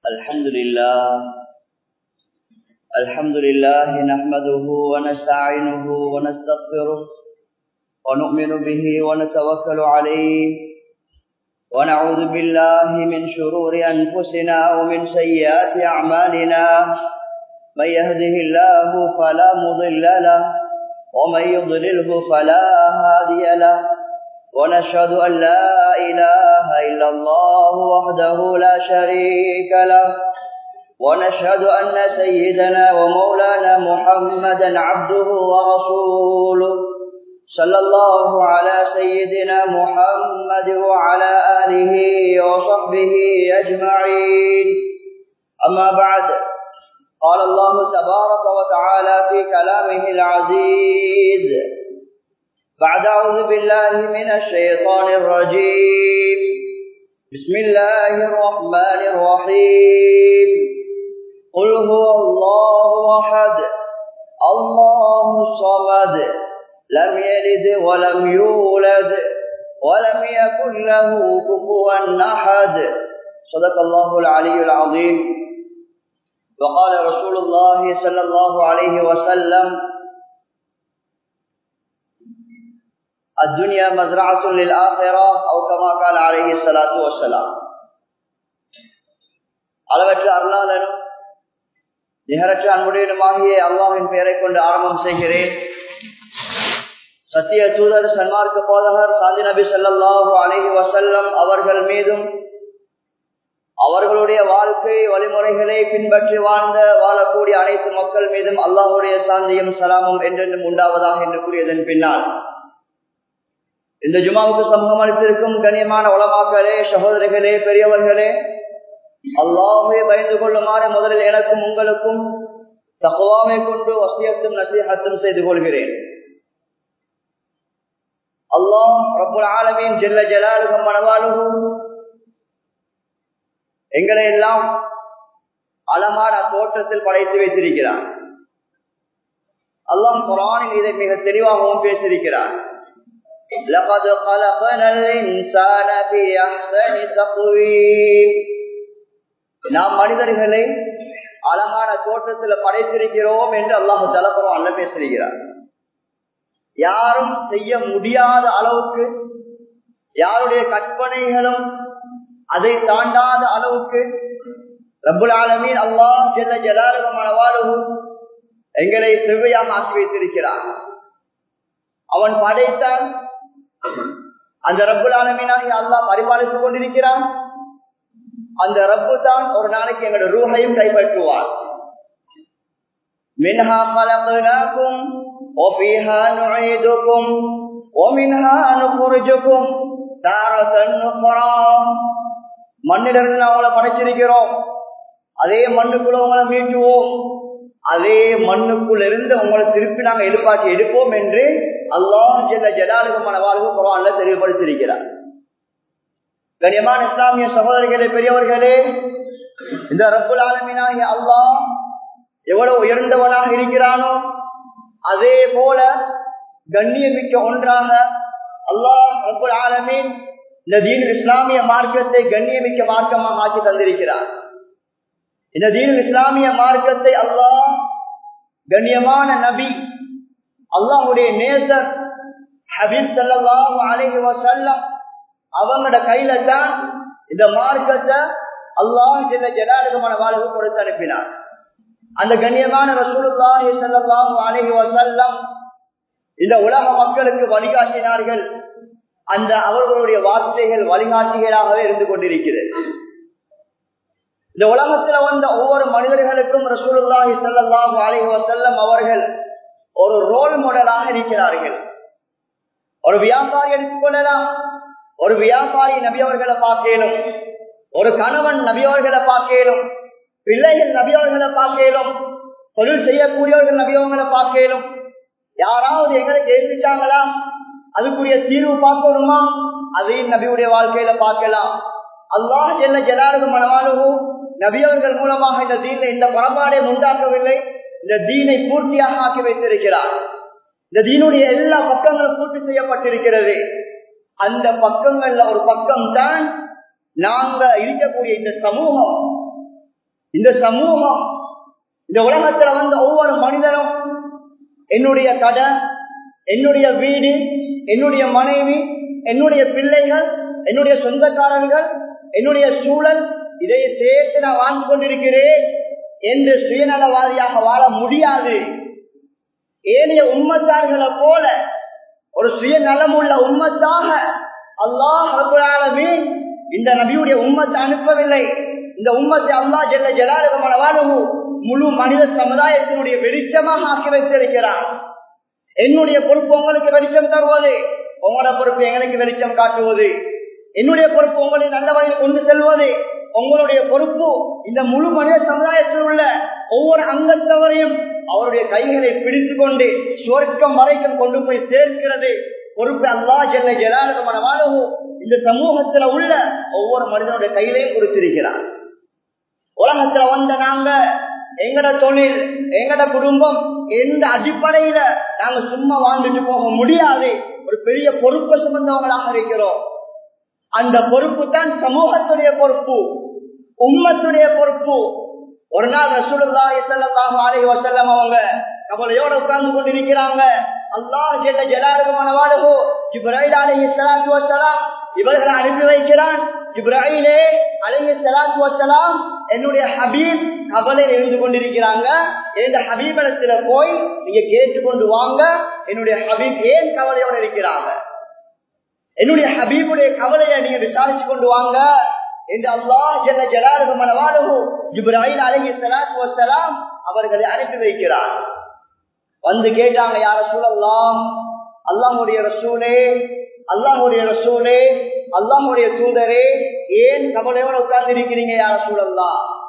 الحمد لله الحمد لله نحمده ونستعينه ونستغفره ونؤمن به ونتوكل عليه ونعوذ بالله من شرور أنفسنا ومن سيئات أعمالنا من يهده الله فلا مضل له ومن يضلله فلا هادي له ونشهد أن لا إله إلا الله وحده لا شريك له ونشهد أن سيدنا ومولانا محمدا عبده ورسوله صلى الله على سيدنا محمد وعلى آله وصحبه أجمعين أما بعد قال الله تبارك وتعالى في كلامه العزيز بعد أعوذ بالله من الشيطان الرجيم بسم الله الرحمن الرحيم قل هو الله أحد الله الصمد لم يلد ولم يولد ولم يكن له كفوا أحد صدق الله العلي العظيم وقال رسول الله صلى الله عليه وسلم الدنيا مزرعة للآخرة أو كما قال عليه الصلاة والسلام அளவற்ற அருளாளனும் நிகரற்ற அன்புடையனுமாகிய அல்லாஹின் பெயரை கொண்டு ஆரம்பம் செய்கிறேன் சத்திய தூதர் சன்மார்க்க போதகர் சாதி நபி சல்லாஹூ அலஹி வசல்லம் அவர்கள் மீதும் அவர்களுடைய வாழ்க்கை வழிமுறைகளை பின்பற்றி வாழ்ந்த வாழக்கூடிய அனைத்து மக்கள் மீதும் அல்லாஹுடைய சாந்தியும் சலாமும் என்றென்றும் உண்டாவதாக என்று கூறியதன் பின்னால் இந்த ஜுமாவுக்கு சமூகம் அளித்திருக்கும் கண்ணியமான உலமாக்களே சகோதரிகளே பெரியவர்களே அல்லாஹே பயந்து கொள்ளுமாறு முதலில் எனக்கும் உங்களுக்கும் தகவாமை கொண்டு வசியத்தும் நசீகத்தும் செய்து கொள்கிறேன் அல்லாஹ் ரபுல் ஆலமீன் ஜெல்ல ஜலாலுகம் மனவாளுகும் எங்களை எல்லாம் அழகான தோற்றத்தில் படைத்து வைத்திருக்கிறான் அல்லாஹ் குரானில் இதை மிக தெளிவாகவும் பேசியிருக்கிறான் لقد خلقنا الإنسان في أحسن تقويم நாம் மனிதர்களை அழகான தோற்றத்தில் படைத்திருக்கிறோம் என்று அல்லாஹு தலப்புறம் அல்ல பேசுகிறார் யாரும் செய்ய முடியாத அளவுக்கு யாருடைய கற்பனைகளும் அதை தாண்டாத அளவுக்கு ரபுல் ஆலமீன் அல்லாஹ் செல்ல ஜலாலுகமான வாழ்வு எங்களை செவ்வையாக ஆக்கி வைத்திருக்கிறார் அவன் படைத்தான் அந்த ரப்புல் ஆலமீனாகி அல்லாஹ் பரிபாலித்துக் கொண்டிருக்கிறான் அந்த ரப்பு தான் ஒரு நாளைக்கு எங்களோட ரூஹையும் கைப்பற்றுவார் மின்ஹா خلقناكم وفيها نعيدكم ومنها نخرجكم تارة أخرى மண்ணிலிருந்து நான் அவளை படைச்சிருக்கிறோம் அதே மண்ணுக்குள்ள உங்களை மீட்டுவோம் அதே மண்ணுக்குள் இருந்து உங்களை திருப்பி நாங்க எழுப்பாட்டி எடுப்போம் என்று அல்லாஹ் ஜெல்ல ஜலாலுகமான வாழ்வு குரான்ல தெளிவுபடுத்தியிருக்கிறார் கனியமான இஸ்லாமிய சகோதரிகளே பெரியவர்களே இந்த ரப்புல் ஆலமினாகிய அல்லாஹ் எவ்வளவு உயர்ந்தவனாக இருக்கிறானோ அதே போல கண்ணியமிக்க ஒன்றாக அல்லாஹ் ரப்புல் ஆலமீன் இந்த தீன் இஸ்லாமிய மார்க்கத்தை கண்ணியமிக்க மார்க்கமாக ஆக்கி தந்திருக்கிறார் இந்த தீன் இஸ்லாமிய மார்க்கத்தை அல்லாஹ் கண்ணியமான நபி அல்லாஹுடைய நேசர் ஹபீப் சல்லாஹூ அலைஹி வசல்லம் அவங்களோட கையில தான் இந்த மார்க்கத்தை அல்லாஹ் சில ஜனாலுகமான வாழ்வு கொடுத்து அனுப்பினார் அந்த கண்ணியமான ரசூலுல்லாஹி ஸல்லல்லாஹு அலைஹி வஸல்லம் இந்த உலக மக்களுக்கு வழிகாட்டினார்கள் அந்த அவர்களுடைய வார்த்தைகள் வழிகாட்டிகளாகவே இருந்து கொண்டிருக்கிறது இந்த உலகத்துல வந்த ஒவ்வொரு மனிதர்களுக்கும் ரசூலுல்லாஹி ஸல்லல்லாஹு அலைஹி வஸல்லம் அவர்கள் ஒரு ரோல் மாடலாக இருக்கிறார்கள் ஒரு வியாபாரி எடுத்துக்கொள்ளலாம் ஒரு வியாபாரி நபி அவர்களை பார்க்கலும் ஒரு கணவன் நபி அவர்களை பார்க்கலும் பிள்ளைகள் நபி அவர்களை பார்க்கலும் தொழில் செய்யக்கூடியவர்கள் நபி அவர்களை பார்க்கலும் யாராவது எங்களை ஜெயிச்சிட்டாங்களா அதுக்குரிய தீர்வு பார்க்கணுமா அதையும் நபியுடைய வாழ்க்கையில பார்க்கலாம் அல்லாஹ் என்ன ஜலாலுக்கு மனவாளுவோ நபியவர்கள் மூலமாக இந்த தீனை இந்த புறப்பாடை உண்டாக்கவில்லை இந்த தீனை பூர்த்தியாக ஆக்கி வைத்திருக்கிறார் இந்த தீனுடைய எல்லா பக்கங்களும் பூர்த்தி செய்யப்பட்டிருக்கிறது அந்த பக்கங்கள்ல ஒரு பக்கம் தான் நாங்க இருக்கக்கூடிய இந்த சமூகம் இந்த சமூகம் இந்த உலகத்துல வந்த ஒவ்வொரு மனிதனும் என்னுடைய கடை என்னுடைய வீடு என்னுடைய மனைவி என்னுடைய பிள்ளைகள் என்னுடைய சொந்தக்காரர்கள் என்னுடைய சூழல் இதை சேர்த்து நான் வாழ்ந்து கொண்டிருக்கிறேன் என்று சுயநலவாதியாக வாழ முடியாது ஏனைய உம்மத்தார்களை போல ஒரு சுயநலமுள்ள உம்மத்தாக அல்லாஹ் ரபுல்லாலமே இந்த நபியுடைய உம்மத்தை அனுப்பவில்லை இந்த உம்மத்தை அல்லா ஜெல்ல ஜலாலுகமான வாழ்வு முழு மனித சமுதாயத்தினுடைய வெளிச்சமாக ஆக்கி வைத்திருக்கிறார் என்னுடைய பொறுப்பு உங்களுக்கு வெளிச்சம் தருவது உங்களோட பொறுப்பு எங்களுக்கு வெளிச்சம் காட்டுவது என்னுடைய பொறுப்பு உங்களை நல்ல வழியில் கொண்டு செல்வது உங்களுடைய பொறுப்பு இந்த முழு மனித சமுதாயத்தில் உள்ள ஒவ்வொரு அங்கத்தவரையும் அவருடைய கைகளை பிடித்து கொண்டு சுவர்க்கம் வரைக்கும் கொண்டு போய் சேர்க்கிறது பொறுப்பு அல்லா ஜெல்ல ஜலாலுகமான வாழ்வு இந்த சமூகத்துல உள்ள ஒவ்வொரு மனிதனுடைய கையிலையும் கொடுத்திருக்கிறார் உலகத்துல வந்த நாங்க எங்கட தொழில் எங்கட குடும்பம் எந்த அடிப்படையில நாங்க சும்மா வாழ்ந்துட்டு போக முடியாது ஒரு பெரிய பொறுப்பை சுமந்தவங்களாக இருக்கிறோம் அந்த பொறுப்பு தான் சமூகத்துடைய பொறுப்பு உம்மத்துடைய பொறுப்பு ஒரு நாள் ரசூலுல்லாஹி ஸல்லல்லாஹு அலைஹி வஸல்லம் அவங்க கவலையோட உட்கார்ந்து கொண்டிருக்கிறாங்க அல்லாஹ் ஜல்ல ஜலாலுஹு வாழ்வு ஜிப்ராயில் அலைஹி ஸலாத்து வஸலாம் இவர்களை அனுப்பி வைக்கிறான் இப்ராஹிலே அலைஹி ஸலாத்து வஸலாம் என்னுடைய ஹபீப் கவலையில் இருந்து கொண்டிருக்கிறாங்க இந்த ஹபீபனத்துல போய் நீங்க கேட்டுக்கொண்டு வாங்க என்னுடைய ஹபீப் ஏன் கவலையோடு இருக்கிறாங்க என்னுடைய ஹபீபுடைய கவலையை நீங்க விசாரிச்சு கொண்டு வாங்க என்று அல்லாஹ் ஜல்ல ஜலாலுஹு மனவாலுஹு ஜிப்ராஹில் அலைஹி ஸலாத்து வஸலாம் அவர்களை அனுப்பி வைக்கிறார் வந்து கேட்டாங்க யார சூழல்லாம் அல்லாஹுடைய ரசூலே அல்லாஹுடைய ரசூலே அல்லாஹுடைய தூதரே ஏன் கவலையோட உட்கார்ந்து இருக்கிறீங்க யார சூழல்லா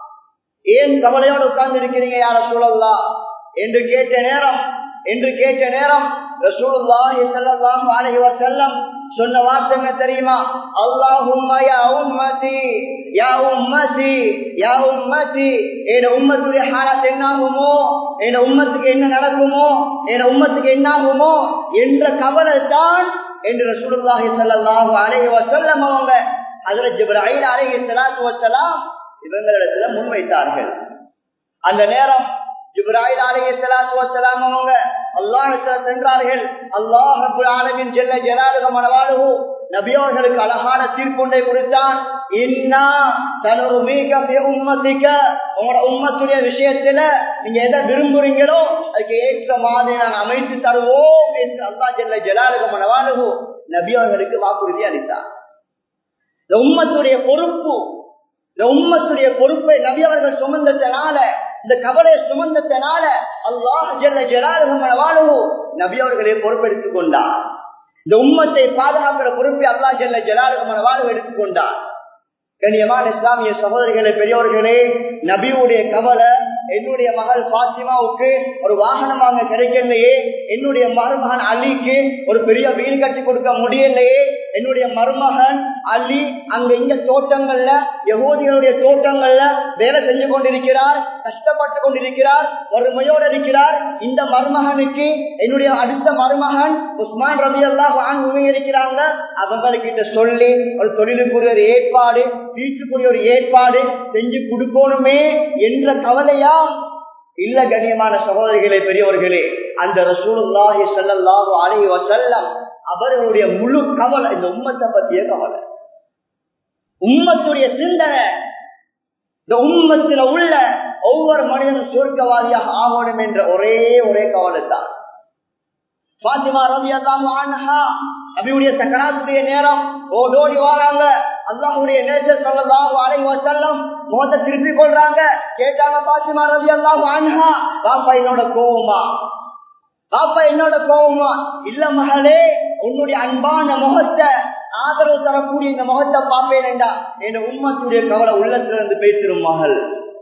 ஏன் கவலையோட உட்கார்ந்து இருக்கிறீங்க யார சூழல்லா என்று கேட்ட நேரம் என்று கேட்ட நேரம் ரசூலுல்லாஹி ஸல்லல்லாஹு அலைஹி வஸல்லம் சொன்ன வார்த்தை என்ன தெரியுமா அல்லாஹும்ம யா உம்மதி யா உம்மதி யா உம்மதி என் உம்மத்துடைய ஹாலத் என்னாகுமோ என் உம்மத்துக்கு என்ன நடக்குமோ என் உம்மத்துக்கு என்னாகுமோ என்ற கவலை தான் என்று ரசூலுல்லாஹி ஸல்லல்லாஹு அலைஹி வஸல்லம் அவங்க ஹஜ்ரத் ஜிப்ராயில் அலைஹி ஸலாத்து வஸலாம் இவங்களிடத்துல முன்வைத்தார்கள் அந்த நேரம் ஜிப்ராயில் அலைஹி ஸலாத்து வஸலாம் அவங்க அல்லாஹ்விடத்தில் சென்றார்கள் அல்லாஹ் ரப்பல் ஆலமீன் ஜல்ல ஜலாலுஹு மனவாலுஹு நபியோர்களுக்கு அழகான தீர்ப்புண்டை கொடுத்தான் இன்னா சனுருமீக ஃபி உம்மத்திக உங்களோட உம்மத்துடைய விஷயத்துல நீங்க எதை விரும்புறீங்களோ அதுக்கு ஏற்ற மாதிரி நாங்கள் அமைத்து தருவோம் என்று அல்லாஹ் ஜல்ல ஜலாலுஹு மனவாலுஹு நபியோர்களுக்கு வாக்குறுதி அளித்தார் இந்த உம்மத்துடைய பொறுப்பு இந்த உம்மத்துடைய பொறுப்பை நபி அவர்கள் சுமந்ததனால இந்த கவலையை சுமந்ததனால அல்லாஹ் ஜல்ல ஜலாலுஹு வாழுவு நபி அவர்களே பொறுப்பெடுத்துக் கொண்டார் இந்த உம்மத்தை பாதுகாக்கிற பொறுப்பை அல்லாஹ் ஜல்ல ஜலாலுஹு வாழ்வு எடுத்துக்கொண்டார் கண்ணியமான இஸ்லாமிய சகோதரிகளே பெரியோர்களே நபியுடைய கவலை என்னுடைய மகள் பாத்திமாவுக்கு ஒரு வாகனம் வாங்க கிடைக்கலையே என்னுடைய மருமகன் அலிக்கு ஒரு பெரிய வீடு கட்டி கொடுக்க முடியலையே என்னுடைய மருமகன் அலி அங்க இங்க தோட்டங்கள்ல யகோதிகளுடைய தோட்டங்கள்ல வேலை செஞ்சு கொண்டிருக்கிறார் கஷ்டப்பட்டு கொண்டிருக்கிறார் வறுமையோடு இருக்கிறார் இந்த மருமகனுக்கு என்னுடைய அடுத்த மருமகன் உஸ்மான் ரபி அல்லா வாங்க இருக்கிறாங்க அவங்ககிட்ட சொல்லி ஒரு தொழிலுக்குரிய ஒரு ஏற்பாடு வீட்டுக்குரிய ஒரு ஏற்பாடு செஞ்சு கொடுக்கணுமே என்ற கவலையா இல்ல கண்ணியமான சகோதரிகளே பெரியவர்களே அந்த ரசூலுல்லாஹி ஸல்லல்லாஹு அலைஹி வஸல்லம் அவர்களுடைய முழு கவலை இந்த உம்மத்தை பத்திய கவலை உம்மத்துடைய சிந்தனை இந்த உம்மத்துல உள்ள ஒவ்வொரு மனிதனும் சுருக்கவாதியாக ஆகணும் என்ற ஒரே ஒரே கவலை தான் பாத்திமா ரவி அல்லாஹா நபியுடைய சக்கராத்துடைய நேரம் ஓடோடி வராங்க அல்லாஹுடைய நேசர் சொல்லலாம் அலை வசல்லம் முகத்தை திருப்பி கொள்றாங்க கேட்டாங்க பாத்திமா ரவி அல்லாஹ் ஆன்ஹா பாப்பா என்னோட கோவமா பாப்பா என்னோட கோவமா இல்ல மகளே உன்னுடைய அன்பான முகத்தை ஆதரவு தரக்கூடிய இந்த முகத்தை பாப்பேன்டா என் உண்மத்துடைய கவலை உள்ளத்துல இருந்து பேசிடும் மகள்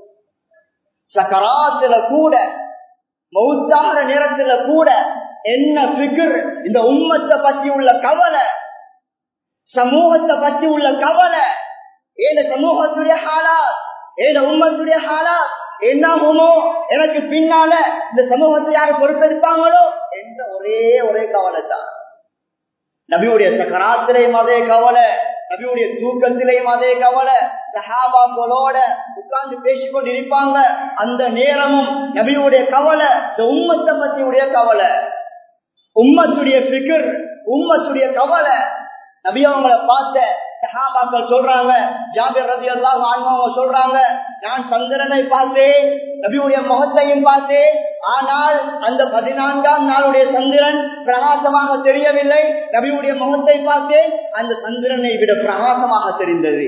சக்கராத்துல கூட மௌத்தாகிற நேரத்துல கூட என்ன பிகர் இந்த உம்மத்தை பத்தி உள்ள கவலை சமூகத்தை பத்தி உள்ள கவலை ஏன சமூகத்துடைய ஹாலா ஏன உம்மத்துடைய ஹாலா என்னாகுமோ எனக்கு பின்னால இந்த சமூகத்தை யார் பொறுப்பெடுப்பாங்களோ என்ற ஒரே ஒரே கவலை தான் நபியுடைய சக்கராத்திரையும் அதே கவலை நபியுடைய தூக்கத்திலேயும் அதே கவலை சஹாபாக்களோட உட்கார்ந்து பேசிக்கொண்டு இருப்பாங்க அந்த நேரமும் நபியுடைய கவலை இந்த உம்மத்தை பத்தியுடைய கவலை உம்மத்துடைய பிகர் உம்மத்துடைய கவலை நபி அவங்கள பார்த்த சஹாபாக்கள் சொல்றாங்க ஜாபிர் ரதி அல்லாஹ் அவங்க சொல்றாங்க நான் சந்திரனை பார்த்தேன் நபியுடைய முகத்தையும் பார்த்தேன் ஆனால் அந்த பதினான்காம் நாளுடைய சந்திரன் பிரகாசமாக தெரியவில்லை நபியுடைய முகத்தை பார்த்தேன் அந்த சந்திரனை விட பிரகாசமாக தெரிந்தது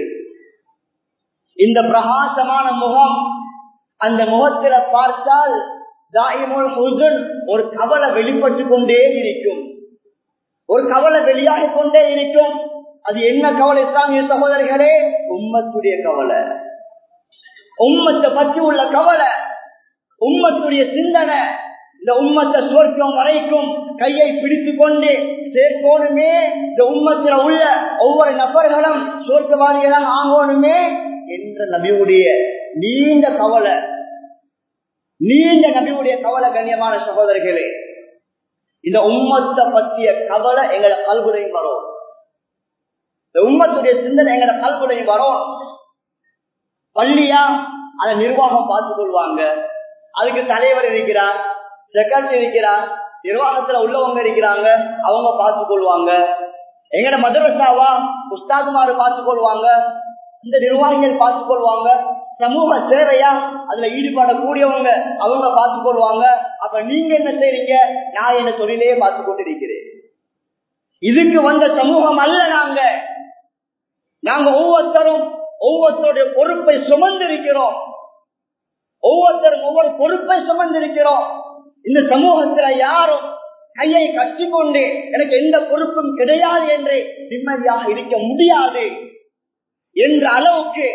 இந்த பிரகாசமான முகம் அந்த முகத்தில பார்த்தால் தாயிமுல் ஹுசன் ஒரு கவலை வெளிப்பட்டு கொண்டே இருக்கும் ஒரு கவலை வெளியாகி கொண்டே இருக்கும் அது என்ன கவலை இஸ்லாமிய சகோதரிகளே உம்மத்துடைய கவலை உம்மத்தை பற்றி உள்ள கவலை உம்மத்துடைய சிந்தனை இந்த உம்மத்தை சுவர்க்கம் வரைக்கும் கையை பிடித்து கொண்டு சேர்க்கோணுமே இந்த உம்மத்தில் உள்ள ஒவ்வொரு நபர்களும் சுவர்க்கவாதிகளாக ஆகணுமே என்ற நபியுடைய நீண்ட கவலை நீண்ட நபியுடைய கவலை கண்ணியமான சகோதரர்களே இந்த உம்மத்தை பற்றிய கவலை எங்களை கல்குடையும் வரும் இந்த உம்மத்துடைய சிந்தனை எங்களை கல்குடையும் வரும் பள்ளியா அதை நிர்வாகம் பார்த்துக் கொள்வாங்க அதுக்கு தலைவர் இருக்கிறார் செக்ரட்டரி இருக்கிறார் நிர்வாகத்துல உள்ளவங்க இருக்கிறாங்க அவங்க பார்த்துக் கொள்வாங்க எங்கட மதரசாவா உஸ்தாதுமாரு பார்த்துக் கொள்வாங்க இந்த நிர்வாகிகள் பார்த்துக் கொள்வாங்க சமூக சேவையா அதுல ஈடுபடக்கூடியவங்க அவங்க பார்த்துக் கொள்வாங்க அப்ப நீங்க என்ன செய்றீங்க நான் என்ன தொழிலையே பார்த்து கொண்டிருக்கிறேன் இதுக்கு வந்த சமூகம் அல்ல நாங்க நாங்க ஒவ்வொருத்தரும் ஒவ்வொருத்தருடைய பொறுப்பை சுமந்திருக்கிறோம் ஒவ்வொருத்தரும் ஒவ்வொரு பொறுப்பை சுமந்திருக்கிறோம் இந்த சமூகத்துல யாரும் கையை கட்டிக்கொண்டு எனக்கு எந்த பொறுப்பும் கிடையாது என்று நிம்மதியாக இருக்க முடியாது என்ற அளவுக்கு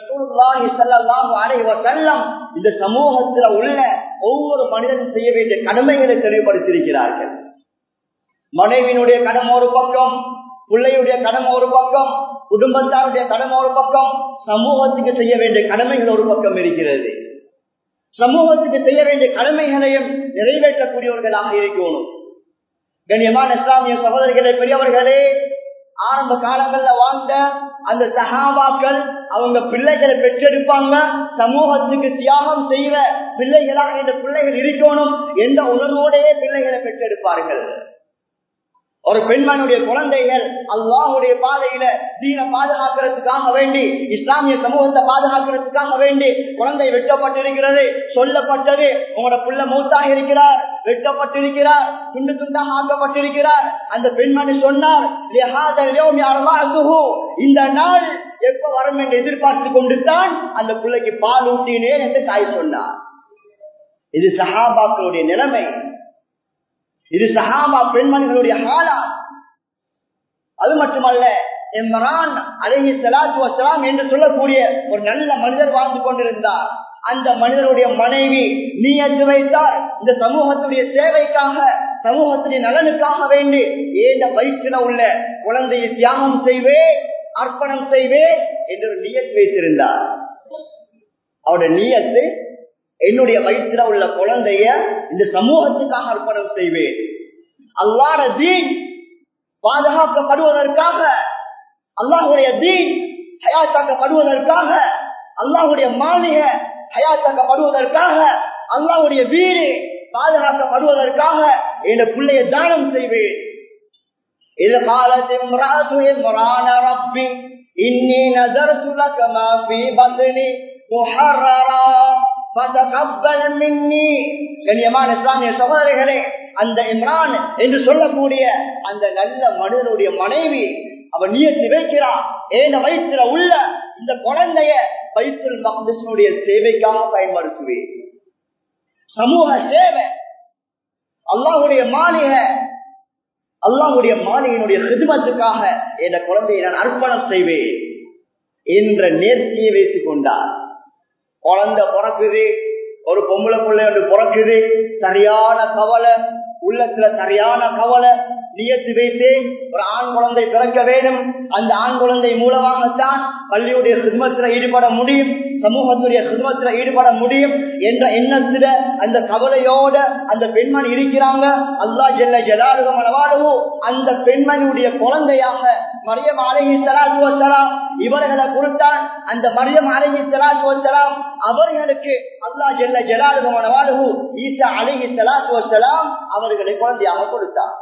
இந்த சமூகத்துல உள்ள ஒவ்வொரு மனிதனும் செய்ய வேண்டிய கடமைகளை தெளிவுபடுத்தியிருக்கிறார்கள் மனைவியினுடைய கடமை ஒரு பக்கம் பிள்ளையுடைய கடமை ஒரு பக்கம் குடும்பத்தாருடைய கடமை ஒரு பக்கம் சமூகத்துக்கு செய்ய வேண்டிய கடமைகள் ஒரு பக்கம் இருக்கிறது சமூகத்துக்கு செய்ய வேண்டிய கடமைகளையும் நிறைவேற்றக்கூடியவர்களாக இருக்கணும் கண்ணியமான இஸ்லாமிய சகோதரிகளே பெரியவர்களே ஆரம்ப காலங்கள்ல வாழ்ந்த அந்த சகாபாக்கள் அவங்க பிள்ளைகளை பெற்றெடுப்பாங்க சமூகத்துக்கு தியாகம் செய்கிற பிள்ளைகளாக இந்த பிள்ளைகள் இருக்கணும் எந்த உணர்வோடையே பிள்ளைகளை பெற்றெடுப்பார்கள் ஒரு பெண்மனுடைய குழந்தைகள் அல்லாஹுடைய பாதையில தீன பாதுகாக்கிறதுக்காக வேண்டி இஸ்லாமிய சமூகத்தை பாதுகாக்கிறதுக்காக வேண்டி குழந்தை வெட்டப்பட்டிருக்கிறது சொல்லப்பட்டது உங்களோட புள்ள மூத்தாக இருக்கிறார் வெட்டப்பட்டிருக்கிறார் துண்டு துண்டாக ஆக்கப்பட்டிருக்கிறார் அந்த பெண்மணி சொன்னார் இந்த நாள் எப்ப வரும் என்று எதிர்பார்த்து கொண்டு தான் அந்த பிள்ளைக்கு பால் ஊட்டினேன் என்று தாய் சொன்னார் இது சஹாபாக்களுடைய நிலைமை இது சஹாபா பெண்மணிகளுடைய ஹாலா அது மட்டுமல்ல இம்ரான் அழகி சலாத்து வசலாம் என்று சொல்லக்கூடிய ஒரு நல்ல மனிதர் வாழ்ந்து கொண்டிருந்தார் அந்த மனிதனுடைய மனைவி நீயத்து வைத்தார் இந்த சமூகத்துடைய சேவைக்காக சமூகத்துடைய நலனுக்காக வேண்டி ஏந்த வயிற்றில உள்ள குழந்தையை தியாகம் செய்வே அர்ப்பணம் செய்வே என்று ஒரு நீயத்து வைத்திருந்தார் அவருடைய நீயத்து என்னுடைய வயிற்றுல உள்ள குழந்தைய இந்த சமூகத்துக்காக அர்ப்பணம் செய்வேன் அல்லாட தீன் பாதுகாக்கப்படுவதற்காக அல்லாஹுடைய தீன் ஹயாத்தாக்கப்படுவதற்காக அல்லாஹுடைய மாளிகை ஹயாத்தாக்கப்படுவதற்காக அல்லாஹுடைய வீடு பாதுகாக்கப்படுவதற்காக என் பிள்ளைய தானம் செய்வேன் இது காலத்தில் ரப்பி இன்னி நதர்சு லக மா ஃபீ பத்னி முஹர்ரரா கண்ணியமான இஸ்லாமிய சகோதரிகளே அந்த இம்ரான் என்று சொல்லக்கூடிய அந்த நல்ல மனிதனுடைய மனைவி அவன் நியத்தி வைக்கிறான் ஏன வயிற்றுல உள்ள இந்த குழந்தைய வயிற்றுல் மகதனுடைய சேவைக்காக பயன்படுத்துவேன் சமூக சேவை அல்லாஹுடைய மாளிகை அல்லாஹுடைய மாளிகையினுடைய சிதுமத்துக்காக என்ற குழந்தையை நான் அர்ப்பணம் செய்வேன் என்ற நேர்ச்சியை வைத்துக் கொண்டார் குழந்தை பிறக்குது ஒரு பொம்பளை பிள்ளை ஒன்று பிறக்குது சரியான கவலை உள்ளத்துல சரியான கவலை நியத்து வைத்து ஒரு ஆண் குழந்தை பிறக்க வேண்டும் அந்த ஆண் குழந்தை மூலமாகத்தான் பள்ளியுடைய சிம்மத்தில் ஈடுபட முடியும் சமூகத்துடைய குடும்பத்துல ஈடுபட முடியும் என்ற எண்ணத்துல அந்த கவலையோட அந்த பெண்மணி இருக்கிறாங்க அல்லா ஜெல்ல ஜலாலுகம் அளவாளவோ அந்த பெண்மணியுடைய குழந்தையாக மரியம் அழகி சலாத்து வசலாம் இவர்களை கொடுத்தான் அந்த மரியம் அழகி சலாத்து வசலாம் அவர்களுக்கு அல்லா ஜெல்ல ஜலாலுகம் அளவாளவோ ஈசா அழகி சலாத்து வசலாம் அவர்களை குழந்தையாக கொடுத்தான்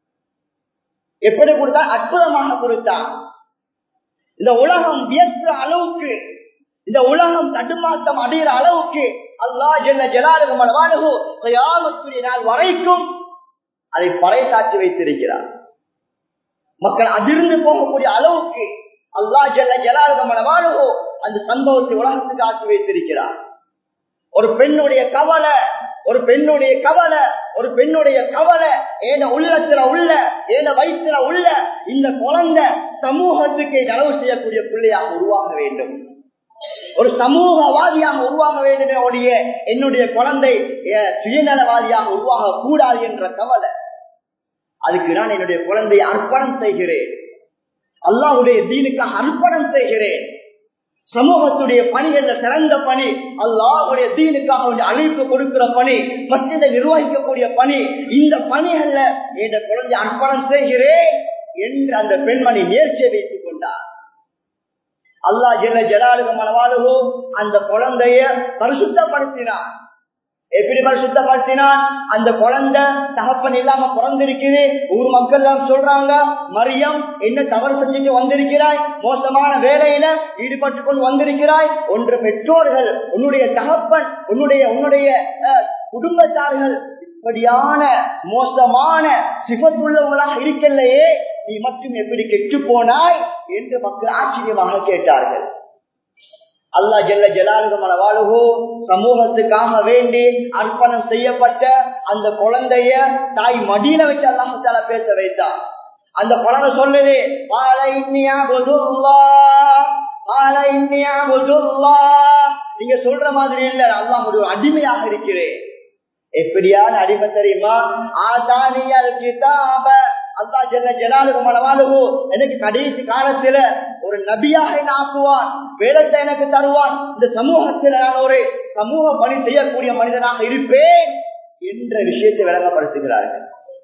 எப்படி கொடுத்தா அற்புதமாக கொடுத்தான் இந்த உலகம் வியக்கிற அளவுக்கு இந்த உலகம் தடுமாற்றம் அடைகிற அளவுக்கு அல்லா ஜெல்ல ஜலாலுகம் அளவாளவோ கயாமத்துடைய நாள் வரைக்கும் அதை பறைசாற்றி வைத்திருக்கிறார் மக்கள் அதிர்ந்து போகக்கூடிய அளவுக்கு அல்லா ஜெல்ல ஜலாலுகம் அளவாளவோ அந்த சம்பவத்தை உலகத்துக்கு ஆக்கி வைத்திருக்கிறார் ஒரு பெண்ணுடைய கவலை ஒரு பெண்ணுடைய கவலை ஒரு பெண்ணுடைய கவலை ஏன உள்ளத்துல உள்ள ஏன வயிற்றுல உள்ள இந்த குழந்தை சமூகத்துக்கு நலவு செய்யக்கூடிய பிள்ளையாக உருவாக வேண்டும் ஒரு சமூகவாதியாக உருவாக வேண்டுமே ஒழிய என்னுடைய குழந்தை சுயநலவாதியாக உருவாக கூடாது என்ற கவலை அதுக்கு நான் என்னுடைய குழந்தையை அர்ப்பணம் செய்கிறேன் அல்லாவுடைய தீனுக்காக அர்ப்பணம் செய்கிறேன் சமூகத்துடைய பணிகள்ல சிறந்த பணி அல்லாஹுடைய தீனுக்காக அழைப்பு கொடுக்கிற பணி மத்தியதை நிர்வகிக்கக்கூடிய பணி இந்த பணிகள்ல என்ற குழந்தை அர்ப்பணம் செய்கிறேன் என்று அந்த பெண்மணி நேர்ச்சியை வைத்துக் கொண்டார் அல்லா ஜெல்ல ஜலாலுக மனவாளுகோ அந்த குழந்தைய பரிசுத்தப்படுத்தினார் எப்படி பரிசுத்தப்படுத்தினான் அந்த குழந்தை தகப்பன் இல்லாம பிறந்திருக்குது ஊர் மக்கள் எல்லாம் சொல்றாங்க மரியம் என்ன தவறு செஞ்சுட்டு வந்திருக்கிறாய் மோசமான வேலையில ஈடுபட்டு கொண்டு வந்திருக்கிறாய் ஒன்று பெற்றோர்கள் உன்னுடைய தகப்பன் உன்னுடைய உன்னுடைய குடும்பத்தார்கள் இப்படியான மோசமான சிபத்துள்ளவங்களாக இருக்கலையே நீ மட்டும் எப்படி கெட்டு போனாய் என்று மக்கள் ஆச்சரியமாக கேட்டார்கள் அல்லா ஜெல்ல ஜலாலுகமன வாழுகோ சமூகத்துக்காக வேண்டி அர்ப்பணம் செய்யப்பட்ட அந்த குழந்தைய தாய் மடியில வச்சு அல்லாஹால பேச வைத்தான் அந்த குழந்தை சொல்லுது பாலை நீங்க சொல்ற மாதிரி இல்ல அல்லாஹ் ஒரு அடிமையாக இருக்கிறேன் எப்படியான அடிமை தெரியுமா ஆசானியல் கிதாப அல்லா ஜெல்ல ஜலாலுகு மனவாளுகு எனக்கு கடைசி காலத்துல ஒரு நபியாக என்ன ஆக்குவான் வேதத்தை எனக்கு தருவான் இந்த சமூகத்தில் நான் ஒரு சமூக பணி செய்யக்கூடிய மனிதனாக இருப்பேன் என்ற விஷயத்தை விளங்கப்படுத்துகிறார்கள்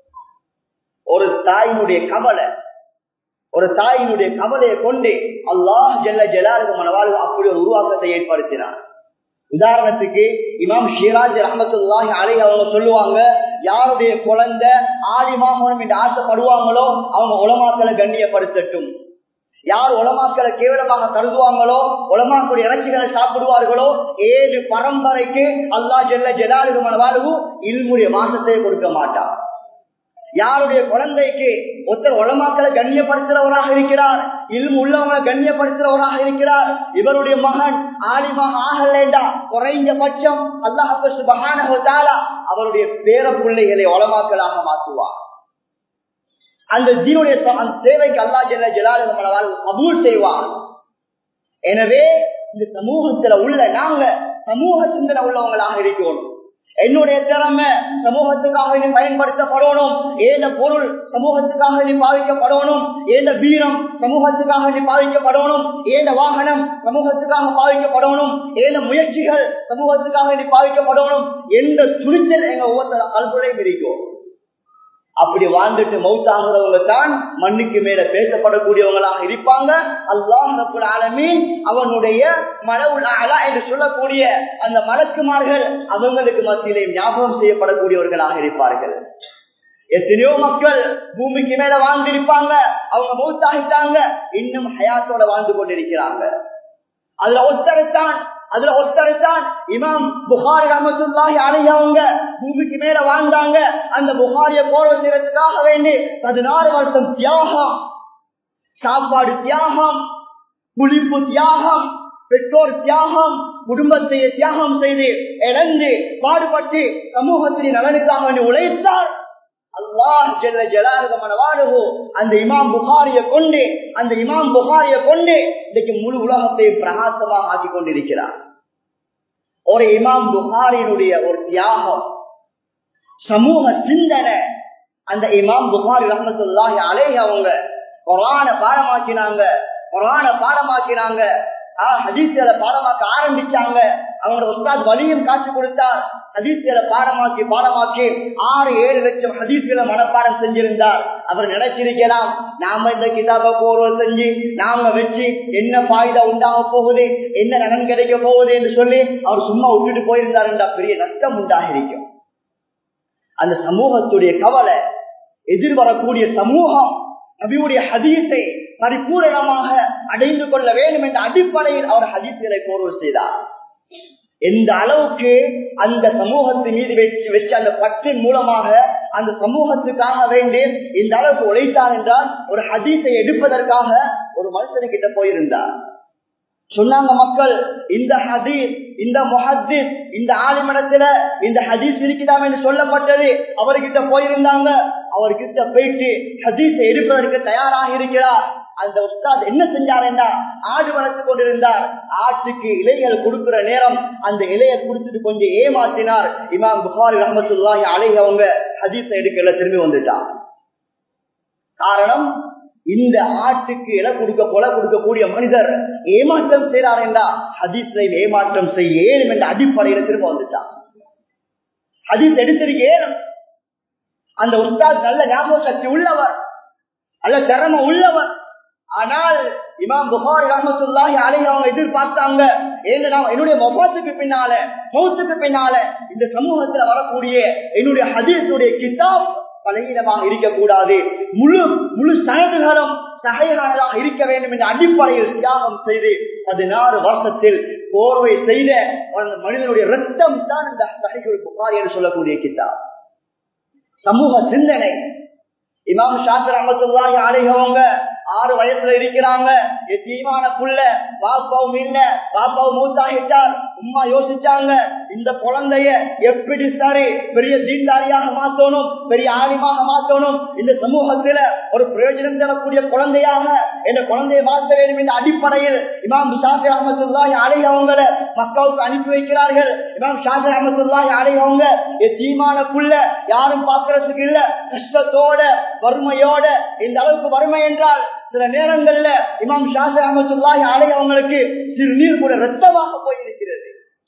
ஒரு தாயினுடைய கவலை ஒரு தாயினுடைய கவலையை கொண்டு அல்லாஹ் ஜெல்ல ஜலாலுகு மனவாளுகு அப்படி ஒரு உருவாக்கத்தை ஏற்படுத்தினார் உதாரணத்துக்கு இமாம் ஷிராஜ் ரஹமத்துல்லாஹி அலை அவங்க சொல்லுவாங்க யாருடைய குழந்தை ஆலிமாகணும் என்று ஆசைப்படுவாங்களோ அவங்க உலமாக்களை கண்ணியப்படுத்தட்டும் யார் உலமாக்களை கேவலமாக கருதுவாங்களோ உலமாக்களுடைய இறைச்சிகளை சாப்பிடுவார்களோ ஏழு பரம்பரைக்கு அல்லா ஜெல்ல ஜலாலுகமான வாழ்வு இல்முடைய மாசத்தை கொடுக்க மாட்டார் யாருடைய குழந்தைக்கு ஒருத்தர் உலமாக்களை கண்ணியப்படுத்துறவராக இருக்கிறார் இல்மு உள்ளவங்களை கண்ணியப்படுத்துறவராக இருக்கிறார் இவருடைய மகன் ஆலிமாக ஆகலேண்டா குறைஞ்ச பட்சம் அல்லாஹால அவருடைய பேர பிள்ளைகளை உலமாக்களாக மாற்றுவார் அந்த ஜீனுடைய அந்த சேவைக்கு அல்லா ஜெல்ல ஜலாலுகமனவால் கபூல் செய்வார் எனவே இந்த சமூகத்துல உள்ள நாங்க சமூக சிந்தனை உள்ளவங்களாக இருக்கணும் என்னுடைய திறமை சமூகத்துக்காக நீ பயன்படுத்தப்படணும் ஏந்த பொருள் சமூகத்துக்காக நீ பாவிக்கப்படணும் ஏந்த வீரம் சமூகத்துக்காக நீ பாவிக்கப்படணும் ஏந்த வாகனம் சமூகத்துக்காக பாவிக்கப்படணும் ஏந்த முயற்சிகள் சமூகத்துக்காக நீ பாவிக்கப்படணும் என்ற துணிச்சல் எங்க ஒவ்வொருத்தர கல்புரையும் இருக்கும் அப்படி வாழ்ந்துட்டு மௌத்தாகிறவங்க தான் மண்ணுக்கு மேல பேசப்படக்கூடியவங்களாக இருப்பாங்க அல்லாஹ் ரபுல் ஆலமீன் அவனுடைய மலவுல் அலா என்று சொல்லக்கூடிய அந்த மலக்குமார்கள் அவங்களுக்கு மத்தியிலே ஞாபகம் செய்யப்படக்கூடியவர்களாக இருப்பார்கள் எத்தனையோ மக்கள் பூமிக்கு மேல வாழ்ந்திருப்பாங்க அவங்க மௌத்தாகிட்டாங்க இன்னும் ஹயாத்தோட வாழ்ந்து கொண்டிருக்கிறாங்க அதுல ஒருத்தரைத்தான் அதுல ஒருத்தரைத்தான் இமாம் புகாரி ரமத்துல்லாஹி அலையவங்க பூமிக்கு மேல வாழ்ந்தாங்க அந்த புகாரிய போல செய்யறதுக்காக வேண்டி பதினாறு வருஷம் தியாகம் சாப்பாடு தியாகம் குளிப்பு தியாகம் பெற்றோர் தியாகம் குடும்பத்தை தியாகம் செய்து இழந்து பாடுபட்டு சமூகத்தின் நலனுக்காக வேண்டி உழைத்தார் அல்லாஹ் ஜெல்ல ஜலாலுகமான வாழுவோ அந்த இமாம் புகாரிய கொண்டு அந்த இமாம் புகாரிய கொண்டு இன்னைக்கு முழு உலகத்தை பிரகாசமாக ஆக்கி கொண்டிருக்கிறார் ஒரு இமாம் புகாரினுடைய ஒரு தியாகம் சமூக சிந்தனை அந்த இமாம் புகாரி ரஹமத்துல்லாஹி அலேஹி அவங்க கொரான பாடமாக்கினாங்க கொரான பாடமாக்கினாங்க ஹதீஸ்களை பாடமாக்க ஆரம்பிச்சாங்க அவங்களோட உஸ்தாத் வலியும் காட்சி கொடுத்தார் ஹதீஸ்களை பாடமாக்கி பாடமாக்கி ஆறு ஏழு லட்சம் ஹதீஸ்களை மனப்பாடம் செஞ்சிருந்தார் அவர் நினைச்சிருக்கலாம் நாம இந்த கிதாப போர்வல் செஞ்சு நாம வச்சு என்ன பாயுதா உண்டாக போகுது என்ன நலன் கிடைக்க போகுது என்று சொல்லி அவர் சும்மா விட்டுட்டு போயிருந்தார் என்றா பெரிய நஷ்டம் உண்டாக இருக்கும் அந்த சமூகத்துடைய கவலை எதிர்வரக்கூடிய சமூகம் நபியுடைய ஹதீஸை பரிபூரணமாக அடைந்து கொள்ள வேண்டும் என்ற அடிப்படையில் அவர் ஹதீஸ்களை போர்வு செய்தார் எந்த அளவுக்கு அந்த சமூகத்தின் மீது வச்சு வச்சு அந்த பற்றின் மூலமாக அந்த சமூகத்துக்காக வேண்டி இந்த அளவுக்கு உழைத்தார் என்றால் ஒரு ஹதீஸை எடுப்பதற்காக ஒரு மனுஷனுக்கிட்ட போயிருந்தார் சொன்னாங்க மக்கள் இந்த ஹதீஸ் இந்த முஹத்தீஸ் இந்த ஆலிமடத்துல இந்த ஹதீஸ் இருக்குதாம் என்று சொல்லப்பட்டது அவர்கிட்ட போயிருந்தாங்க அவர்கிட்ட போயிட்டு ஹதீஸை எடுப்பதற்கு தயாராக இருக்கிறார் அந்த உஸ்தாத் என்ன செஞ்சார் என்றா ஆடு வளர்த்து கொண்டிருந்தார் ஆட்டுக்கு இலைகள் கொடுக்கிற நேரம் அந்த இலையை கொடுத்துட்டு கொஞ்சம் ஏமாற்றினார் இமாம் புகாரி ரஹமத்துல்லாஹி அலைஹி அவங்க ஹதீஸை எடுக்கல திரும்பி வந்துட்டார் காரணம் இந்த ஆட்டுக்கு இலை கொடுக்க கொலை கொடுக்கக்கூடிய மனிதர் ஏமாற்றம் செய்கிறார் என்றா ஹதீஸ்ல ஏமாற்றம் செய்ய ஏழும் என்ற அடிப்படையில திரும்ப வந்துட்டான் ஹதீஸ் எடுத்திருக்க ஏழும் அந்த உஸ்தாத் நல்ல ஞாபக சக்தி உள்ளவர் நல்ல திறமை உள்ளவர் ஆனால் இமாம் புகாரி ரஹமத்துல்லாஹி அலைஹி அவங்க எதிர்பார்த்தாங்க ஏன்னா என்னுடைய மொபாத்துக்கு பின்னால மௌத்துக்கு பின்னால இந்த சமூகத்துல வரக்கூடிய என்னுடைய ஹதீஸுடைய கிதாப் பலகீனமாக இருக்கக்கூடாது முழு முழு சனதுகளும் சகையானதாக இருக்க வேண்டும் என்ற அடிப்படையில் தியாகம் செய்து பதினாறு வருஷத்தில் போர்வை செய்த அந்த மனிதனுடைய ரத்தம் தான் இந்த சகைகள் புகாரி என்று சொல்லக்கூடிய கிதாப் சமூக சிந்தனை இமாம் ஷாஃபி ரஹமத்துல்லாஹி அலைஹவங்க ஆறு வயசுல இருக்கிறாங்க எத்தீமான புள்ள பாப்பாவும் இல்ல பாப்பாவும் மூத்தாகிட்டார் உமா யோசிச்சாங்க இந்த குழந்தைய எப்படி சரி பெரிய தீண்டாரியாக மாத்தணும் பெரிய ஆலிமாக மாத்தணும் இந்த சமூகத்துல ஒரு பிரயோஜனம் தரக்கூடிய குழந்தையாக இந்த குழந்தையை மாற்ற வேண்டும் என்ற அடிப்படையில் இமாம் ஷாஃபி ரஹமத்துல்லாஹி அலைஹவங்கள மக்களுக்கு அனுப்பி வைக்கிறார்கள் இமாம் ஷாஃபி ரஹமத்துல்லாஹி அலைஹவங்க எத்தீமான புள்ள யாரும் பார்க்கறதுக்கு இல்ல கஷ்டத்தோட வறுமையோட இந்த அளவுக்கு வறுமை என்றால் சில நேரங்கள்ல இமாம் ஷாஃபி அஹமத்துல்லாஹி அலை அவங்களுக்கு சிறுநீர் கூட ரத்தமாக போயிருக்கிறது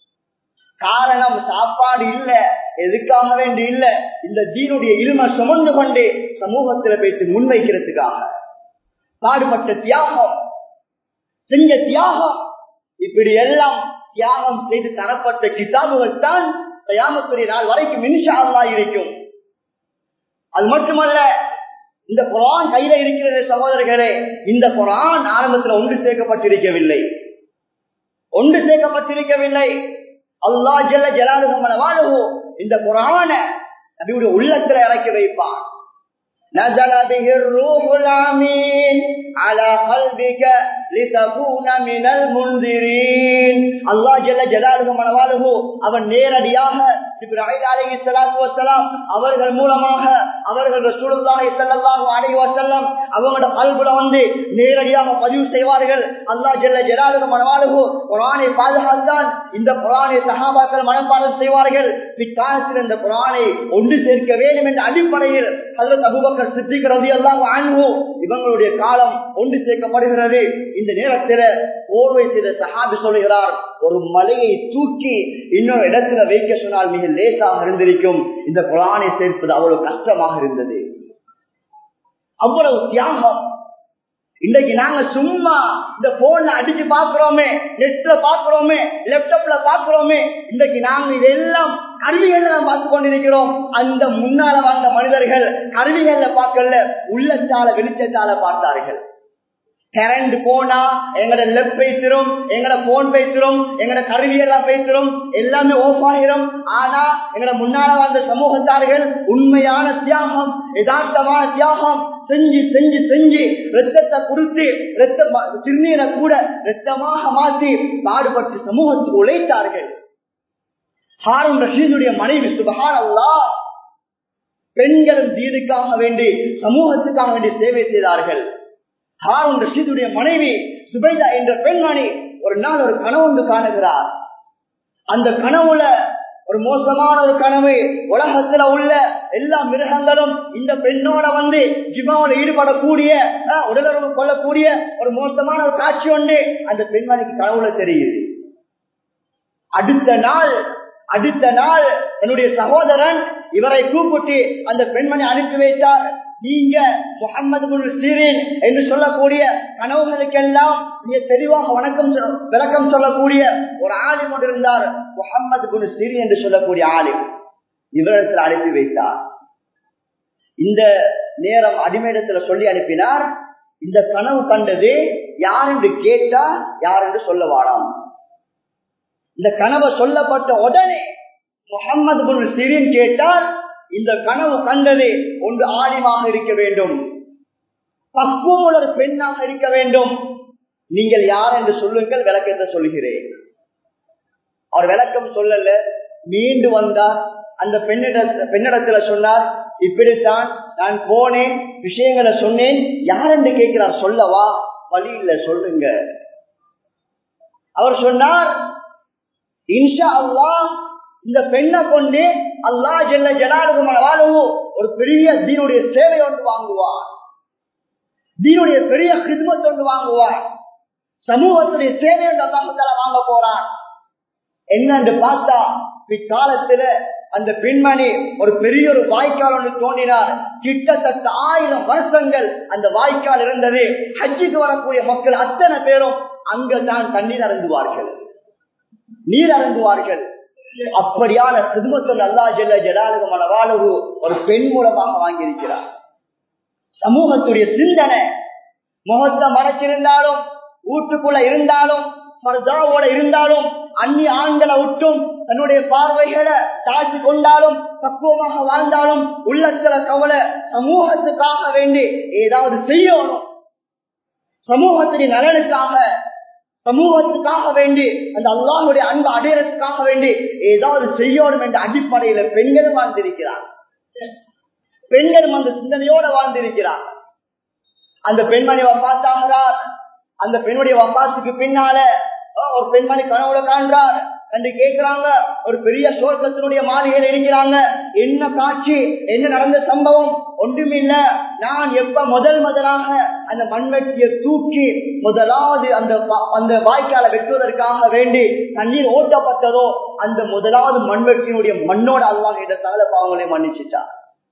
காரணம் சாப்பாடு இல்ல எதுக்காக வேண்டி இல்ல இந்த தீனுடைய இருமை சுமந்து கொண்டு சமூகத்தில் வைத்து முன்வைக்கிறதுக்காக பாடுபட்ட தியாகம் செஞ்ச தியாகம் இப்படி எல்லாம் தியாகம் செய்து தரப்பட்ட கிதாபுகள் தான் தயாமத்துடைய நாள் வரைக்கும் மின்ஷா இருக்கும் அது மட்டுமல்ல இந்த குரான் கையில இருக்கிறது சகோதரர்களே இந்த குரான் ஆரம்பத்தில் ஒன்று சேர்க்கப்பட்டிருக்கவில்லை ஒன்று சேர்க்கப்பட்டிருக்கவில்லை அல்லா ஜல்ல ஜலாலுகமன வாழ்வோ இந்த குரான நபியுடைய உள்ளத்துல இறக்கி வைப்பான் نزل به الروح الامين على قلبك لتكون من المنذرين الله جل جلاله மனவாளுஹு அவன் நேரடியாக இப்ராஹிம் அலைஹிஸ்ஸலாத்து வஸலாம் அவர்கள் மூலமாக அவர்கள் ரசூலுல்லாஹி ஸல்லல்லாஹு அலைஹி வஸல்லம் அவங்களோட கல்புல வந்து நேரடியாக பதிவு செய்வார்கள் அல்லாஹ் ஜல்ல ஜலாலுஹு மனவாளுஹு குர்ஆனை பாதுகாத்தான் இந்த குர்ஆனை சஹாபாக்கள் மனப்பாடம் செய்வார்கள் பிற்காலத்தில் இந்த குர்ஆனை ஒன்று சேர்க்க வேண்டும் என்ற அடிப்படையில் ஹஜ்ரத் அபூபக்கர் சித்திக் ரலியல்லாஹு அன்ஹு இவங்களுடைய காலம் ஒன்று சேர்க்கப்படுகிறது இந்த நேரத்தில் போர்வை செய்த சஹாபி சொல்கிறார் ஒரு மலையை தூக்கி இன்னொரு இடத்துல வைக்க சொன்னால் மிக லேசாக இருந்திருக்கும் இந்த குரானை சேர்ப்பது அவ்வளவு கஷ்டமாக இருந்தது அவ்வளவு தியாகம் இன்னைக்கு நாங்க சும்மா இந்த போன்ல அடிச்சு பாக்குறோமே நெட்ல பாக்குறோமே லேப்டாப்ல பாக்குறோமே இன்னைக்கு நாங்க இதெல்லாம் கருவிகள்ல பார்த்து கொண்டிருக்கிறோம் அந்த முன்னால வாழ்ந்த மனிதர்கள் கருவிகள்ல பார்க்கல உள்ளத்தால வெளிச்சத்தால பார்த்தார்கள் கரண்ட் போனா எங்கட லெப் பேசிரும் எங்கட போன் பேசிரும் எங்கட கருவி எல்லாம் பேசிரும் எல்லாமே ஓஃப் ஆகிரும் ஆனா எங்கட முன்னால வாழ்ந்த சமூகத்தார்கள் உண்மையான தியாகம் யதார்த்தமான தியாகம் செஞ்சு செஞ்சு செஞ்சு ரத்தத்தை கொடுத்து ரத்த சிறுநீரை கூட ரத்தமாக மாற்றி பாடுபட்டு சமூகத்துக்கு உழைத்தார்கள் ஹாரூன் ரஷீதுடைய மனைவி சுபஹான் அல்லா பெண்களும் தீனுக்காக வேண்டி சமூகத்துக்காக வேண்டி சேவை செய்தார்கள் ஹாரூன் ரஷீதுடைய மனைவி சுபைதா என்ற பெண்மணி ஒரு நாள் ஒரு கனவு காணுகிறார் அந்த கனவுல ஒரு மோசமான ஒரு கனவு உலகத்துல உள்ள எல்லா மிருகங்களும் இந்த பெண்ணோட வந்து ஜிமாவோட ஈடுபடக்கூடிய அஹ், உடலுறவு கொள்ளக்கூடிய ஒரு மோசமான ஒரு காட்சி ஒன்று அந்த பெண்மணிக்கு கனவுல தெரியுது அடுத்த நாள் அடுத்த நாள் என்னுடைய சகோதரன் இவரை கூப்பிட்டு அந்த பெண்மணி அனுப்பி வைத்தார் நீங்க முகமது குரு சீரின் என்று சொல்லக்கூடிய கனவுகளுக்கெல்லாம் மிக தெளிவாக வணக்கம் சொல்- விளக்கம் சொல்லக்கூடிய ஒரு ஆலிம் கொண்டிருந்தார் முகமது குரு சீரின் என்று சொல்லக்கூடிய ஆலிம் இவரிடத்தில் அனுப்பி வைத்தார் இந்த நேரம் அடிமையிடத்துல சொல்லி அனுப்பினார் இந்த கனவு கண்டது யார் என்று கேட்டா யார் என்று சொல்ல வாடாம் இந்த கனவு சொல்லப்பட்ட உடனே முகமது குரு சிறின் கேட்டால் இந்த கனவு கண்டது ஒன்று ஆலிமாக இருக்க வேண்டும் பக்குவமுள்ள ஒரு பெண்ணாக இருக்க வேண்டும் நீங்கள் யார் என்று சொல்லுங்கள் விளக்கத்தை சொல்கிறேன் அவர் விளக்கம் சொல்லல மீண்டு வந்தார் அந்த பெண்ணிட பெண்ணிடத்துல சொன்னார் இப்படித்தான் நான் போனேன் விஷயங்களை சொன்னேன் யார் என்று கேட்கிறார் சொல்லவா வழி இல்ல சொல்லுங்க அவர் சொன்னார் இன்ஷா அல்லாஹ் இந்த பெண்ணை கொண்டு அல்லாஹ் ஜெல்ல ஜலாலுகுமான வாழவோ ஒரு பெரிய தீனுடைய சேவை ஒன்று வாங்குவார் தீனுடைய பெரிய ஹித்மத் ஒன்று வாங்குவார் சமூகத்துடைய சேவை ஒன்று அல்லாஹால வாங்க போறான் என்னன்னு பார்த்தா பிற்காலத்துல அந்த பெண்மணி ஒரு பெரிய ஒரு வாய்க்கால் ஒன்று தோண்டினார் கிட்டத்தட்ட ஆயிரம் வருஷங்கள் அந்த வாய்க்கால் இருந்தது ஹஜ்ஜுக்கு வரக்கூடிய மக்கள் அத்தனை பேரும் அங்கதான் தண்ணீர் அருந்துவார்கள் நீர் அருந்துவார்கள் அப்படியான குடும்பத்தில் அல்லா ஜெல்ல ஜலாலுகு மலவாளு ஒரு பெண் மூலமாக வாங்கியிருக்கிறார் சமூகத்துடைய சிந்தனை முகத்தை மறைச்சிருந்தாலும் வீட்டுக்குள்ள இருந்தாலும் பர்தாவோட இருந்தாலும் அந்நிய ஆண்களை விட்டும் தன்னுடைய பார்வைகளை தாழ்த்தி கொண்டாலும் பக்குவமாக வாழ்ந்தாலும் உள்ளத்துல கவலை சமூகத்துக்காக வேண்டி ஏதாவது செய்யணும் சமூகத்தின் நலனுக்காக சமூகத்துக்காக வேண்டி அந்த அல்லாஹுடைய அன்பு அடையறதுக்காக வேண்டி ஏதாவது செய்யணும் என்ற அடிப்படையில பெண்கள் வாழ்ந்திருக்கிறார் பெண்களும் அந்த சிந்தனையோட வாழ்ந்திருக்கிறார் அந்த பெண்மணி வப்பாத்தாகிறார் அந்த பெண்ணுடைய வப்பாத்துக்கு பின்னால அஹ், ஒரு பெண்மணி கனவுல காண்றார் கண்டு கேட்கிறாங்க ஒரு பெரிய சோர்க்கத்தினுடைய மாளிகையில் இருக்கிறாங்க என்ன காட்சி என்ன நடந்த சம்பவம் ஒன்றுமில்ல நான் எப்ப முதல் முதலாக அந்த மண்வெட்டியை தூக்கி முதலாவது அந்த வா- அந்த வாய்க்கால வெட்டுவதற்காக வேண்டி தண்ணீர் ஓட்டப்பட்டதோ அந்த முதலாவது மண்வெட்டியினுடைய மண்ணோட அல்லாஹ் இந்த சகல பாவங்களை மன்னிச்சுட்டார்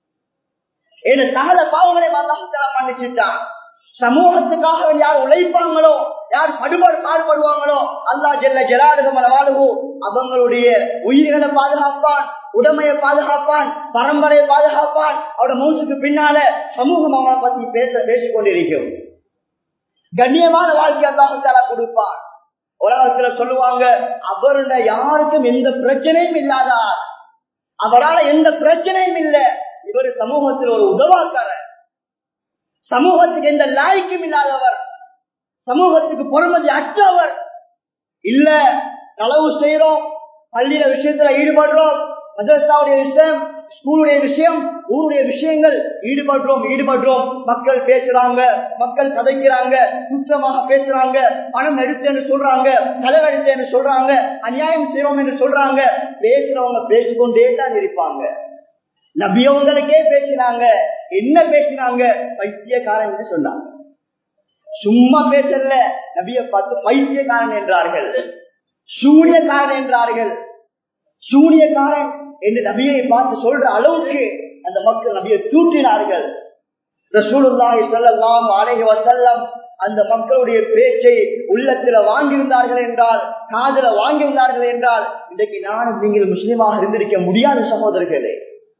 ஏன்னா சகல பாவங்களை அல்லாஹால மன்னிச்சுட்டான் சமூகத்துக்காக யார் உழைப்பாங்களோ யார் படுபாடு பாடுபடுவாங்களோ அல்லா ஜெல்ல ஜலாலுகமல வாழ்வோ அவங்களுடைய உயிர்களை பாதுகாப்பான் உடமையை பாதுகாப்பான் பரம்பரையை பாதுகாப்பான் அவரோட மூச்சுக்கு பின்னால சமூகம் அவனை பத்தி பேச பேசிக் கொண்டிருக்கும் கண்ணியமான வாழ்க்கை அல்லாஹால கொடுப்பான் உலகத்துல சொல்லுவாங்க அவருடைய யாருக்கும் எந்த பிரச்சனையும் இல்லாதார் அவரால் எந்த பிரச்சனையும் இல்லை இவர் சமூகத்தில் ஒரு உதவாக்காரர் சமூகத்துக்கு எந்த லாய்க்கும் இல்லாதவர் சமூகத்துக்கு பொறுமதி அற்றவர் இல்ல களவு செய்யறோம் பள்ளியில விஷயத்துல ஈடுபடுறோம் மதரசாவுடைய விஷயம் ஸ்கூலுடைய விஷயம் ஊருடைய விஷயங்கள் ஈடுபடுறோம் ஈடுபடுறோம் மக்கள் பேசுறாங்க மக்கள் கதைக்கிறாங்க குற்றமாக பேசுறாங்க பணம் எடுத்தேன்னு சொல்றாங்க செலவழித்தேன்னு சொல்றாங்க அநியாயம் செய்வோம் என்று சொல்றாங்க பேசுறவங்க பேசிக்கொண்டே தான் இருப்பாங்க நபியவங்களுக்கே பேசினாங்க என்ன பேசினாங்க பைத்தியக்காரன் சொன்னாங்க சும்மா பேசல நபிய பார்த்து பைத்தியக்காரன் என்றார்கள் சூரியக்காரன் என்றார்கள் சூரியக்காரன் என்று நபியை பார்த்து சொல்ற அளவுக்கு அந்த மக்கள் நபியை தூற்றினார்கள் ரசூலுல்லாஹி ஸல்லல்லாஹு அலைஹி வஸல்லம் அந்த மக்களுடைய பேச்சை உள்ளத்துல வாங்கியிருந்தார்கள் என்றால் காதல வாங்கியிருந்தார்கள் என்றால் இன்றைக்கு நானும் நீங்கள் முஸ்லீமாக இருந்திருக்க முடியாத சகோதரர்களே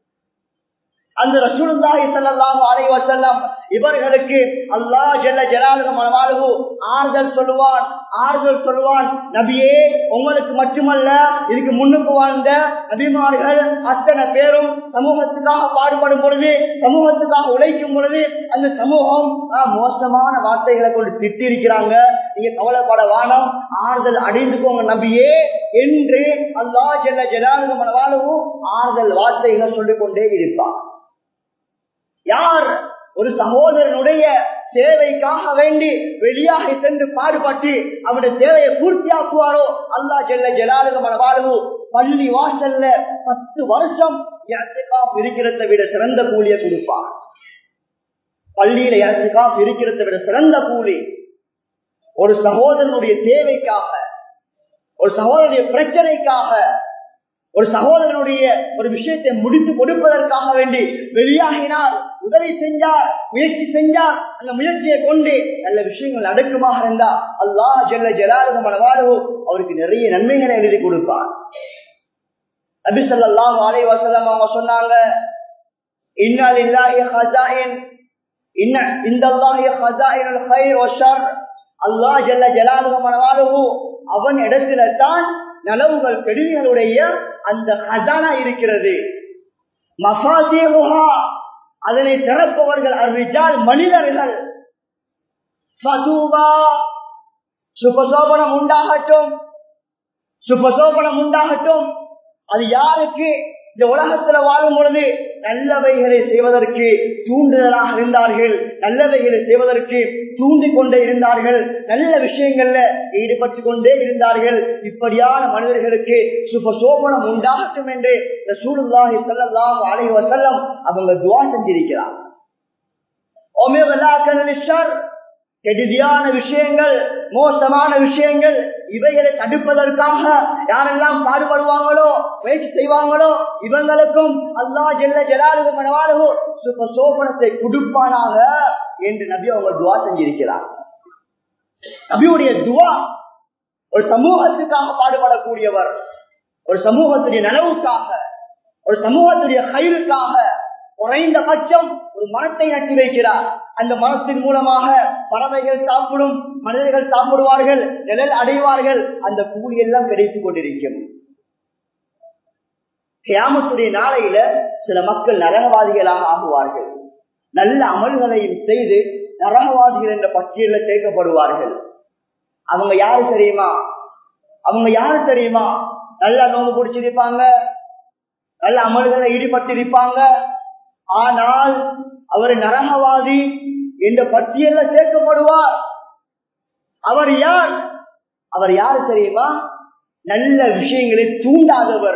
அந்த ரசூலுல்லாஹி ஸல்லல்லாஹு அலைஹி வஸல்லம் இவர்களுக்கு அல்லாஹ் ஜல்ல ஜலாலுஹு ஆறுதல் சொல்லுவான் ஆறுதல் சொல்லுவான் நபியே உங்களுக்கு மட்டுமல்ல இதுக்கு முன்னுக்கு வாழ்ந்த நபிமார்கள் அத்தனை பேரும் சமூகத்துக்காக பாடுபடும் பொழுது சமூகத்துக்காக உழைக்கும் பொழுது அந்த சமூகம் ஆஹ், மோசமான வார்த்தைகளை கொண்டு திட்டிருக்கிறாங்க நீங்க கவலைப்பட வானம் ஆறுதல் அடைந்துக்கோங்க நபியே என்று அல்லாஹ் ஜல்ல ஜலாலுஹு ஆறுதல் வார்த்தைகளை சொல்லிக் கொண்டே இருப்பான் யார் ஒரு சகோதரனுடைய தேவைக்காக வேண்டி வெளியாக சென்று பாடுபட்டு அவருடைய தேவையை பூர்த்தியாக்குவாரோ அல்லா ஜெல்ல ஜலாலுக மனவாழ்வு பள்ளி வாசல்ல பத்து வருஷம் இருக்கிறத விட சிறந்த கூலியை கொடுப்பார் பள்ளியில இறத்துக்கா இருக்கிறத விட சிறந்த கூலி ஒரு சகோதரனுடைய தேவைக்காக ஒரு சகோதரனுடைய பிரச்சனைக்காக ஒரு சகோதரனுடைய ஒரு விஷயத்தை முடித்து கொடுப்பதற்காக வேண்டி வெளியாகினார் உதவி செஞ்சார் முயற்சி செஞ்சார் அந்த முயற்சியை கொண்டு நல்ல விஷயங்கள் நடக்குமாக இருந்தா அல்லா ஜெல்ல ஜலாலுக மனவாளவோ அவருக்கு நிறைய நன்மைகளை எழுதி கொடுப்பார் அபிசல்லாம் அலை வசலம் அவங்க சொன்னாங்க இன்னால் இல்லாஹி ஹசாயின் இன்ன இந்த அல்லாஹி ஹசாயின் ஹைர் வஷர் அல்லாஹ் ஜெல்ல ஜலாலுக மனவாளவோ அவன் இடத்துல தான் நலவுகள் பெருமைகளுடைய அந்த ஹசானா இருக்கிறது மசாதேஹா அதனை திறப்பவர்கள் அறிவித்தால் மனிதர்கள் சுபசோபனம் உண்டாகட்டும் சுபசோபனம் உண்டாகட்டும் அது யாருக்கு இந்த உலகத்துல வாழும் பொழுது நல்லவைகளை செய்வதற்கு தூண்டுதலாக இருந்தார்கள் நல்லவைகளை செய்வதற்கு தூண்டிக் கொண்டே இருந்தார்கள் நல்ல விஷயங்கள்ல ஈடுபட்டு கொண்டே இருந்தார்கள் இப்படியான மனிதர்களுக்கு சுப சோபனம் உண்டாகட்டும் என்று ரசூலுல்லாஹி ஸல்லல்லாஹு அலைஹி வஸல்லம் அவங்க துஆ செஞ்சிருக்கிறார் கெடுதியான விஷயங்கள் மோசமான விஷயங்கள் இவைகளை தடுப்பதற்காக யாரெல்லாம் பாடுபடுவாங்களோ முயற்சி செய்வாங்களோ இவங்களுக்கும் அல்லா ஜெல்ல ஜலாலுகு மனவாளுகோ சுப சோபனத்தை கொடுப்பானாக என்று நபி அவங்க துவா செஞ்சிருக்கிறார் நபியுடைய துவா ஒரு சமூகத்துக்காக பாடுபடக்கூடியவர் ஒரு சமூகத்துடைய நனவுக்காக ஒரு சமூகத்துடைய கயிறுக்காக குறைந்தபட்சம் ஒரு மரத்தை நட்டி வைக்கிறார் அந்த மரத்தின் மூலமாக பறவைகள் சாப்பிடும் மனிதர்கள் சாப்பிடுவார்கள் நிழல் அடைவார்கள் அந்த கூலி எல்லாம் கிடைத்துக் கொண்டிருக்கும் கியாமத்துடைய நாளையில சில மக்கள் நரகவாதிகளாக ஆகுவார்கள் நல்ல அமல்களையும் செய்து நரகவாதிகள் என்ற பட்டியலில் சேர்க்கப்படுவார்கள் அவங்க யாரு தெரியுமா அவங்க யாரு தெரியுமா நல்லா நோம்பு பிடிச்சிருப்பாங்க நல்ல அமல்களை ஈடுபட்டிருப்பாங்க ஆனால் அவர் நரகவாதி என்ற பட்டியல்ல சேர்க்கப்படுவார் அவர் யார் அவர் யார் தெரியுமா நல்ல விஷயங்களை தூண்டாதவர்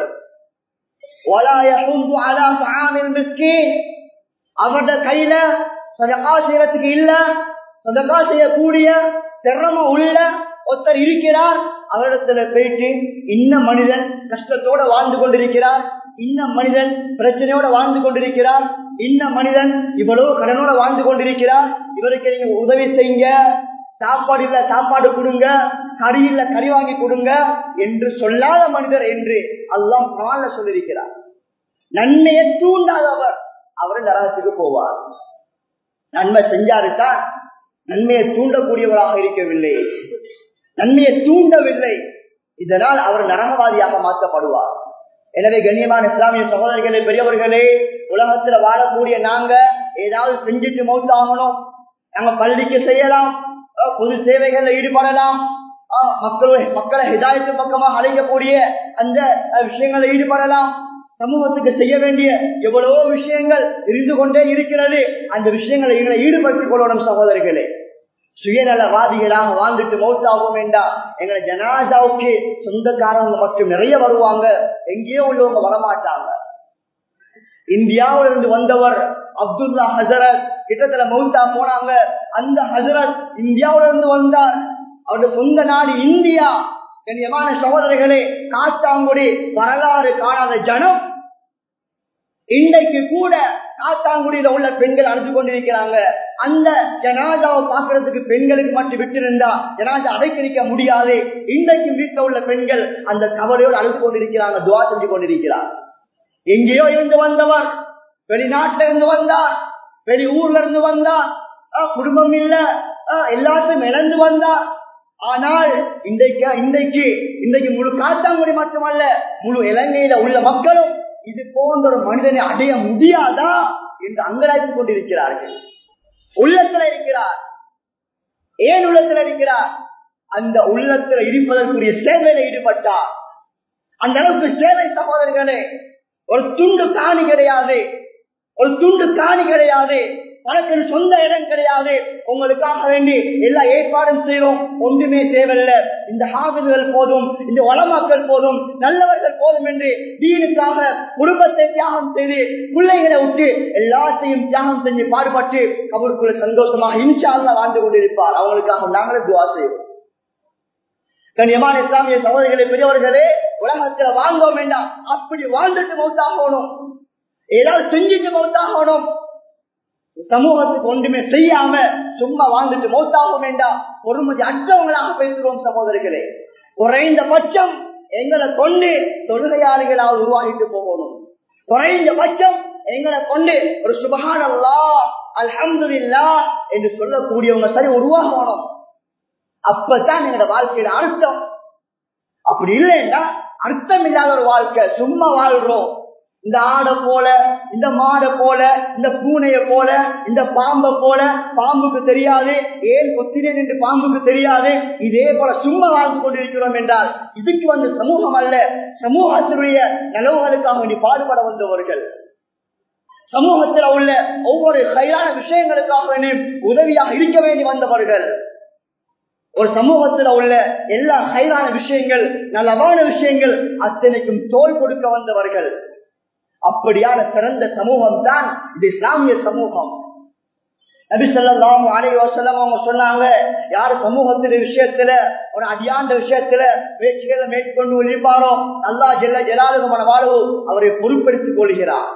அவருடைய கையில சதகா செய்யறதுக்கு இல்ல சதகா செய்யக்கூடிய திறமை உள்ள ஒருத்தர் இருக்கிறார் அவரிடத்துல போயிட்டு இன்ன மனிதன் கஷ்டத்தோட வாழ்ந்து கொண்டிருக்கிறார் இன்ன மனிதன் பிரச்சனையோட வாழ்ந்து கொண்டிருக்கிறார் இன்ன மனிதன் இவ்வளவு கடனோட வாழ்ந்து கொண்டிருக்கிறார் இவருக்கு நீங்க உதவி செய்யுங்க சாப்பாடு இல்ல சாப்பாடு கொடுங்க கறி இல்ல கறி வாங்கி கொடுங்க என்று சொல்லாத மனிதர் என்று அல்லாம் குரான்ல சொல்லியிருக்கிறார் நன்மையை தூண்டாதவர் அவர் நரகத்துக்கு போவார் நன்மை செஞ்சாருத்தான் நன்மையை தூண்டக்கூடியவராக இருக்கவில்லை நன்மையை தூண்டவில்லை இதனால் அவர் நரகவாதியாக மாற்றப்படுவார் எனவே கண்ணியமான இஸ்லாமிய சகோதரர்களே பெரியவர்களே உலகத்துல வாழக்கூடிய நாங்க ஏதாவது செஞ்சுட்டு மௌத்தாகணும் நாங்க பள்ளிக்கு செய்யலாம் பொது சேவைகள்ல ஈடுபடலாம் மக்கள் மக்களை ஹிதாயத்து பக்கமாக அழைக்கக்கூடிய அந்த விஷயங்களில் ஈடுபடலாம் சமூகத்துக்கு செய்ய வேண்டிய எவ்வளவோ விஷயங்கள் இருந்து கொண்டே இருக்கிறது அந்த விஷயங்களை எங்களை ஈடுபடுத்திக் கொள்ளணும் சகோதரர்களே சுயநலவாதிகளாக வாழ்ந்துட்டு மௌத்தாகும் வேண்டாம் எங்களை ஜனாதாவுக்கு சொந்தக்காரங்க மற்றும் நிறைய வருவாங்க எங்கேயோ உள்ளவங்க வரமாட்டாங்க இந்தியாவில இருந்து வந்தவர் அப்துல்லா ஹசரத் கிட்டத்தட்ட மௌத்தா போனாங்க அந்த ஹசரத் இந்தியாவில இருந்து வந்தார் அவருடைய சொந்த நாடு இந்தியா கண்ணியமான சகோதரர்களே காத்தாங்குடி வரலாறு காணாத ஜனம் இன்றைக்கு கூட காத்தாங்குடியில உள்ள பெண்கள் அழுது கொண்டிருக்கிறாங்க அந்த ஜனாதாவை பாக்குறதுக்கு பெண்களுக்கு மட்டும் விட்டிருந்தா ஜனாதா அடைக்கணிக்க முடியாது இன்றைக்கு வீட்டில் உள்ள பெண்கள் அந்த கவலையோடு அழுது கொண்டிருக்கிறாங்க துவா செஞ்சு கொண்டிருக்கிறார் எங்கேயோ இருந்து வந்தவர் வெளிநாட்டில இருந்து வந்தார் வெளி ஊர்ல இருந்து வந்தார் குடும்பம் இல்ல எல்லாத்தையும் இழந்து வந்தார் ஆனால் இன்றைக்கு இன்றைக்கு இன்றைக்கு முழு காத்தாங்குடி மட்டுமல்ல முழு இலங்கையில உள்ள மக்களும் இது போன்ற ஒரு மனிதனை அடைய முடியாதா என்று அங்கலாய்த்துக் கொண்டிருக்கிறார்கள் உள்ளத்துல இருக்கிறார் ஏன் உள்ளத்துல இருக்கிறார் அந்த உள்ளத்துல இருப்பதற்குரிய சேவையில ஈடுபட்டார் அந்த அளவுக்கு சேவை சகோதரர்களே ஒரு துண்டு காணி கிடையாது ஒரு துண்டு காணி கிடையாது தனக்கு சொந்த இடம் கிடையாது உங்களுக்காக வேண்டி எல்லா ஏற்பாடும் செய்யறோம் ஒன்றுமே தேவையில்ல இந்த ஹாபிதுகள் போதும் இந்த வளமாக்கள் போதும் நல்லவர்கள் போதும் என்று தீனுக்காக குடும்பத்தை தியாகம் செய்து பிள்ளைகளை விட்டு எல்லாத்தையும் தியாகம் செஞ்சு பாடுபட்டு அவருக்குள்ள சந்தோஷமாக இன்ஷால்ல வாழ்ந்து கொண்டிருப்பார் அவங்களுக்காக நாங்களே துவா செய்வோம் கண்ணியமான இஸ்லாமிய சகோதரிகளை பெரியவர்களே உலகத்துல வாழ்ந்தோம் வேண்டாம் அப்படி வாழ்ந்துட்டு மௌத்தாகணும் ஏதாவது செஞ்சுட்டு மௌத்தாகணும் சமூகத்துக்கு ஒன்றுமே செய்யாம சும்மா வாழ்ந்துட்டு மௌத்தாக வேண்டாம் பொறுமதி அற்றவங்களாக பேசுகிறோம் சகோதரிகளே குறைந்த பட்சம் எங்களை கொண்டு தொழுகையாளிகளாக உருவாகிட்டு போகணும் குறைந்த பட்சம் எங்களை கொண்டு ஒரு சுபகானல்லா அல்ஹம்துல்லா என்று சொல்லக்கூடியவங்க சரி உருவாகணும் அப்பதான் எங்களோட வாழ்க்கையில அர்த்தம் அப்படி இல்லைன்னா அர்த்தம் இல்லாத ஒரு வாழ்க்கை சும்மா வாழ்றோம் இந்த ஆடை போல இந்த மாடை போல இந்த பூனைய போல இந்த பாம்பை போல பாம்புக்கு தெரியாது ஏன் கொத்தினேன் என்று பாம்புக்கு தெரியாது இதே போல சும்மா வாழ்ந்து கொண்டிருக்கிறோம் என்றால் இதுக்கு வந்து சமூகம் அல்ல சமூகத்தினுடைய நலவுகளுக்காக வேண்டி பாடுபட வந்தவர்கள் சமூகத்தில் உள்ள ஒவ்வொரு கையான விஷயங்களுக்காக வேண்டி உதவியாக இருக்க வேண்டி வந்தவர்கள் ஒரு சமூகத்துல உள்ள எல்லா கைதான விஷயங்கள் நலவான விஷயங்கள் அத்தனைக்கும் தோல் கொடுக்க வந்தவர்கள் அப்படியான சிறந்த சமூகம் தான் இது இஸ்லாமிய சமூகம் நபி சொல்லாம் அனைவசலம் அவங்க சொன்னாங்க யாரு சமூகத்தின் விஷயத்துல ஒரு அடியாண்ட விஷயத்துல முயற்சிகளை மேற்கொண்டு இருப்பாரோ அல்லா ஜெல்ல ஜலாலுகமான வாழ்வு அவரை பொறுப்படுத்திக் கொள்கிறார்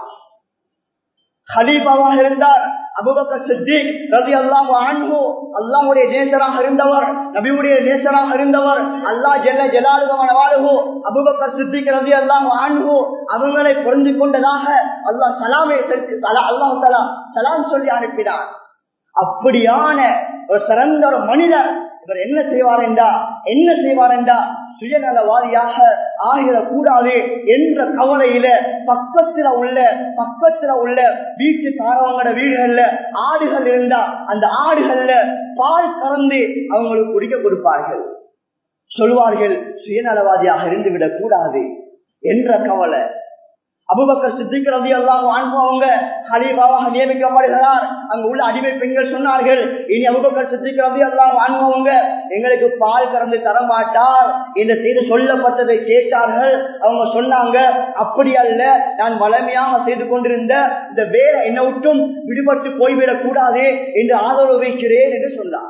ஹலீஃபாவாக இருந்தார் அபுபக்கர் சித்திக் ரவி அல்லாஹ் அன்பு அல்லாஹுடைய நேசராக இருந்தவர் நபியுடைய நேசராக இருந்தவர் அல்லாஹ் ஜெல்ல ஜலாலுகமான வாழ்வு அபுபக்கர் சித்திக் ரவி அல்லாஹ் அன்பு அவங்களை புரிந்து கொண்டதாக அல்லாஹ் சலாமை செலுத்தி அல்லாஹ் சலா சலாம் சொல்லி அனுப்பினார் அப்படியான ஒரு சிறந்த ஒரு மனிதர் இவர் என்ன செய்வார் என்றா என்ன செய்வார் என்றா சுயநலவாதியாக ஆகிடக்கூடாது என்ற கவலையில பக்கத்துல உள்ள பக்கத்துல உள்ள வீட்டுக்காரவங்களோட வீடுகள்ல ஆடுகள் இருந்தா அந்த ஆடுகள்ல பால் கறந்து அவங்களுக்கு குடிக்க கொடுப்பார்கள் சொல்வார்கள் சுயநலவாதியாக இருந்து விடக் கூடாது என்ற கவலை அபுபக்கர் சித்திக்கிறது எல்லாம் அவங்க ஹலீபாவாக நியமிக்கப்படுகிறார் அங்கு உள்ள அடிமை பெண்கள் சொன்னார்கள் இனி அபுபக்கர் சித்திக்கிறது எல்லாம் வாழ்ந்தவங்க எங்களுக்கு பால் கறந்து தர மாட்டார் என்று செய்து சொல்லப்பட்டதை கேட்டார்கள் அவங்க சொன்னாங்க அப்படி அல்ல நான் வளமையாக செய்து கொண்டிருந்த இந்த வேலை என்னை விட்டும் விடுபட்டு போய்விடக் கூடாது என்று ஆதரவு வைக்கிறேன் என்று சொன்னார்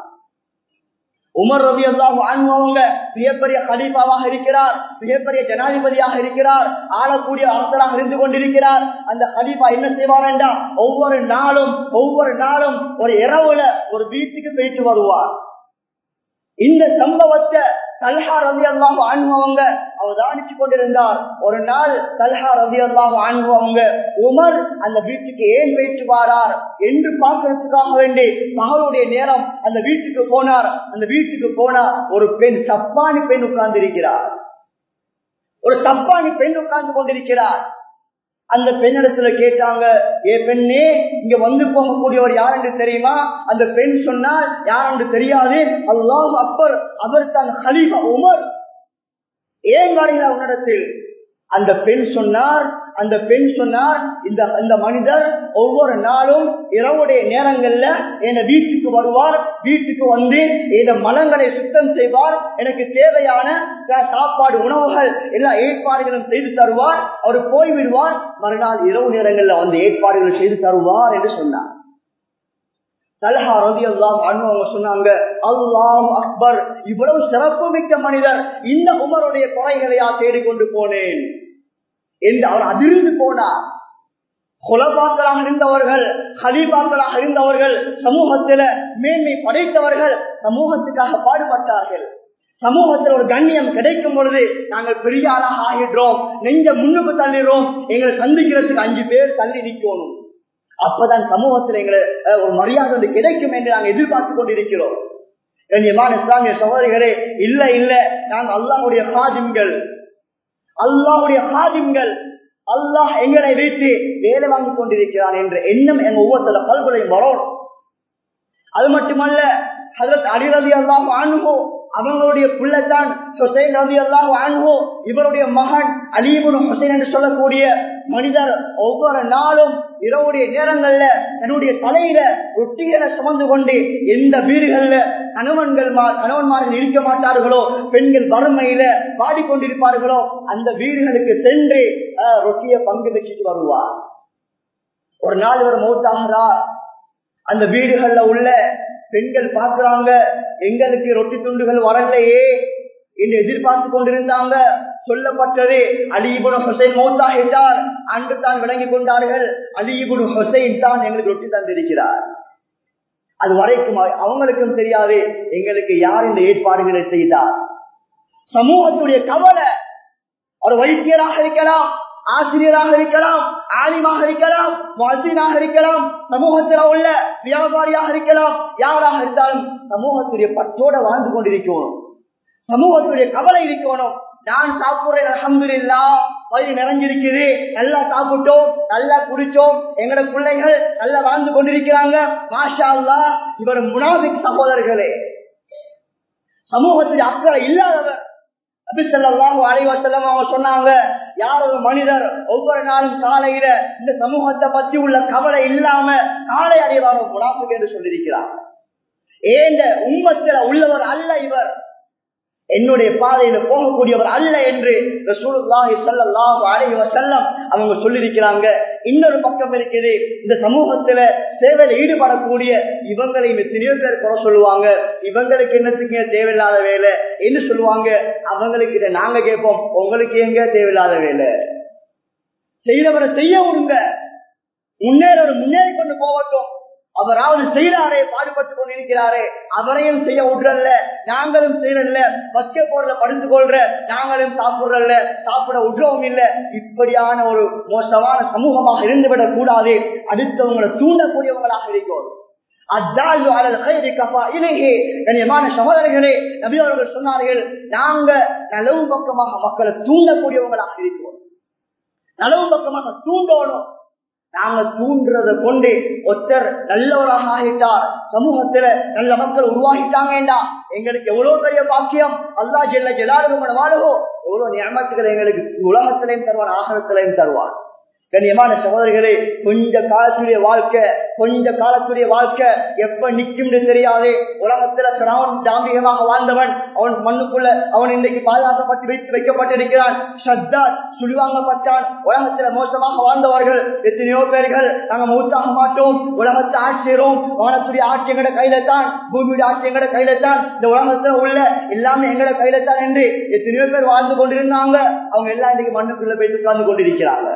உமர் ரவி அல்லாஹ் அவங்க மிகப்பெரிய ஹலீஃபாவாக இருக்கிறார் மிகப்பெரிய ஜனாதிபதியாக இருக்கிறார் ஆளக்கூடிய அரசராக இருந்து கொண்டிருக்கிறார் அந்த ஹலீஃபா என்ன செய்வார் என்றா ஒவ்வொரு நாளும் ஒவ்வொரு நாளும் ஒரு இரவுல ஒரு வீட்டுக்கு போயிட்டு வருவார் இந்த சம்பவத்தை தல்ஹா ரவி அல்லாஹ் அவங்க அவதானிச்சு கொண்டிருந்தார் ஒரு நாள் தல்ஹா ரவி அல்லாஹ் அவங்க உமர் அந்த வீட்டுக்கு ஏன் போயிட்டு வாரார் என்று பார்க்கறதுக்காக வேண்டி மகளுடைய நேரம் அந்த வீட்டுக்கு போனார் அந்த வீட்டுக்கு போனா ஒரு பெண் சப்பானி பெண் உட்கார்ந்து இருக்கிறார் ஒரு சப்பானி பெண் உட்கார்ந்து கொண்டிருக்கிறார் அந்த பெண்ணிடத்துல கேட்டாங்க ஏ பெண்ணே இங்க வந்து போகக்கூடியவர் யார் என்று தெரியுமா அந்த பெண் சொன்னால் யார் என்று தெரியாது அல்லாஹ் அப்பர் அவர் தான் ஹலீஃபா உமர் ஏன் வாரீங்களா உன்னிடத்தில் அந்த பெண் சொன்னார் அந்த பெண் சொன்னார் இந்த அந்த மனிதர் ஒவ்வொரு நாளும் இரவுடைய நேரங்கள்ல என் வீட்டுக்கு வருவார் வீட்டுக்கு வந்து இந்த மலங்களை சுத்தம் செய்வார் எனக்கு தேவையான சாப்பாடு உணவுகள் எல்லா ஏற்பாடுகளும் செய்து தருவார் அவர் போய்விடுவார் மறுநாள் இரவு நேரங்கள்ல வந்து ஏற்பாடுகள் செய்து தருவார் என்று சொன்னார் தலஹா ரவி அல்லாம் அவங்க சொன்னாங்க அல்லாம் அக்பர் இவ்வளவு சிறப்பு மிக்க மனிதர் இந்த உமருடைய குறைகளையா தேடிக்கொண்டு போனேன் என்று அவர் அதிர்ந்து போனார் குலபாக்களாக இருந்தவர்கள் ஹலீபாக்களாக இருந்தவர்கள் சமூகத்தில மேன்மை படைத்தவர்கள் சமூகத்துக்காக பாடுபட்டார்கள் சமூகத்தில் ஒரு கண்ணியம் கிடைக்கும் பொழுது நாங்கள் பெரிய ஆளாக ஆகிடுறோம் நெஞ்ச முன்னுக்கு தள்ளிடுறோம் எங்களை சந்திக்கிறதுக்கு அஞ்சு பேர் தள்ளி நிற்கணும் அப்பதான் சமூகத்தில் எங்களை ஒரு மரியாதை வந்து கிடைக்கும் என்று நாங்கள் எதிர்பார்த்து கொண்டிருக்கிறோம் கண்ணியமான இஸ்லாமிய சகோதரிகளே இல்ல இல்ல நாங்கள் அல்லாவுடைய ஹாதிம்கள் அல்லாவுடைய ஹாதிம்கள் அல்லாஹ் எங்களை வைத்து வேலை வாங்கி கொண்டிருக்கிறான் என்ற எண்ணம் எங்க ஒவ்வொருத்தர கல்விலையும் வரணும் அது மட்டுமல்ல ஹதரத் அலிரதி அல்லாஹ் அனுபவம் அவங்களுடைய புள்ளத்தான் ஹுசைன் ரவி அல்லாஹ் அன்போ இவருடைய மகன் அலீபுன் ஹுசைன் என்று சொல்லக்கூடிய மனிதர் ஒவ்வொரு நாளும் இரவுடைய நேரங்கள்ல தன்னுடைய தலையில ரொட்டிகளை சுமந்து கொண்டு எந்த வீடுகள்ல கணவன்கள் கணவன்மார்கள் இருக்க மாட்டார்களோ பெண்கள் வறுமையில பாடிக்கொண்டிருப்பார்களோ அந்த வீடுகளுக்கு சென்று ரொட்டியை பங்கு வச்சுட்டு வருவார் ஒரு நாள் இவர் மௌத்தாகிறார் அந்த வீடுகள்ல உள்ள பெண்கள் பாக்குறாங்க எங்களுக்கு ரொட்டி துண்டுகள் வரலையே என்று எதிர்பார்த்து கொண்டிருந்தாங்க சொல்லப்பட்டது அலிபுன் ஹுசைன் மௌத்தாகிட்டார் அன்று தான் விளங்கி கொண்டார்கள் அலிபுன் ஹுசைன் தான் எங்களுக்கு ரொட்டி தந்திருக்கிறார் அது வரைக்கும் அவங்களுக்கும் தெரியாது எங்களுக்கு யார் இந்த ஏற்பாடுகளை செய்தார் சமூகத்துடைய கவலை ஒரு வைத்தியராக இருக்கலாம் ஆசிரியராக இருக்கலாம் ஆலிமாக இருக்கலாம் மசினாக இருக்கலாம் சமூகத்தில் உள்ள வியாபாரியாக இருக்கலாம் யாராக இருந்தாலும் சமூகத்துடைய பற்றோட வாழ்ந்து கொண்டிருக்கணும் சமூகத்துடைய கவலை இருக்கணும் நான் சாப்பிடுறேன் அலமதுல்லா வயிறு நிறைஞ்சிருக்குது நல்லா சாப்பிட்டோம் நல்லா குடிச்சோம் எங்களோட பிள்ளைகள் நல்லா வாழ்ந்து கொண்டிருக்கிறாங்க மாஷா அல்லா இவர் முனாபிக் சகோதரர்களே சமூகத்தில் அக்கறை இல்லாதவர் அவங்க சொன்னாங்க யார் ஒரு மனிதர் ஒவ்வொரு நாளும் காலையில இந்த சமூகத்தை பத்தி உள்ள கவலை இல்லாம காலை அடைவாரோ முனாஃபிக் என்று சொல்லியிருக்கிறார் ஏந்த உம்மத்தில உள்ளவர் அல்ல இவர் என்னுடைய பாதையில போகக்கூடியவர் அல்ல என்று ரசூலுல்லாஹி ஸல்லல்லாஹு அலைஹி வஸல்லம் அவங்க சொல்லியிருக்கிறாங்க இன்னொரு பக்கம் இருக்குது இந்த சமூகத்துல சேவையில ஈடுபடக்கூடிய இவங்களை எத்தனையோ பேர் குறை சொல்லுவாங்க இவங்களுக்கு என்னத்துக்கு தேவையில்லாத வேலை என்ன சொல்லுவாங்க அவங்களுக்கு இதை நாங்க கேட்போம் உங்களுக்கு எங்க தேவையில்லாத வேலை செய்யறவரை செய்ய விடுங்க முன்னேற முன்னேறி கொண்டு போகட்டும் அவராவது செய்யறாரே பாடுபட்டு கொண்டிருக்கிறாரே அவரையும் செய்ய விடுறல்ல நாங்களும் செய்யறல்ல பஸ்கே போடுற படுத்து கொள்ற நாங்களும் சாப்பிடுறல்ல சாப்பிட விடுறவும் இல்ல இப்படியான ஒரு மோசமான சமூகமாக இருந்துவிடக் கூடாது அடுத்தவங்களை தூண்டக்கூடியவங்களாக இருக்கும் சகோதரர்களே நபி அவர்கள் சொன்னார்கள் நாங்க நலவு பக்கமாக மக்களை தூண்டக்கூடியவங்களாக இருக்கிறோம் நலவு பக்கமாக தூண்டணும் நாங்க தூண்டுறத கொண்டு ஒருத்தர் நல்லவராக ஆகிட்டார் சமூகத்துல நல்ல மக்கள் உருவாகிட்டாங்கடா எங்களுக்கு எவ்வளவு பெரிய பாக்கியம் அல்லா ஜெல்ல ஜெலாடுவோம் வாழவோ எவ்வளவு நியமத்துக்களை எங்களுக்கு உலகத்திலையும் தருவான் ஆகலத்திலையும் தருவான் கண்ணியமான சகோதரிகளே கொஞ்ச காலத்துடைய வாழ்க்கை கொஞ்ச காலத்துடைய வாழ்க்கை எப்ப நிக்கும் தெரியாது உலகத்துல சிரவன் தாம்பிகமாக வாழ்ந்தவன் அவன் மண்ணுக்குள்ள அவன் இன்றைக்கு பாதுகாக்கப்பட்டு வைத்து வைக்கப்பட்டிருக்கிறான் சத்தாத் சுழிவாங்கப்பட்டான் உலகத்துல மோசமாக வாழ்ந்தவர்கள் எத்தனையோ பேர்கள் நாங்க மூத்தாக மாட்டோம் உலகத்தை ஆட்சியரும் வானத்துடைய ஆட்சி எங்கட கையில தான் பூமியுடைய ஆட்சி எங்கட கையில தான் இந்த உலகத்துல உள்ள எல்லாமே எங்கட கையில தான் என்று எத்தனையோ பேர் வாழ்ந்து கொண்டிருந்தாங்க அவங்க எல்லாம் இன்னைக்கு மண்ணுக்குள்ள போய் உட்கார்ந்து கொண்டிருக்கிறாங்க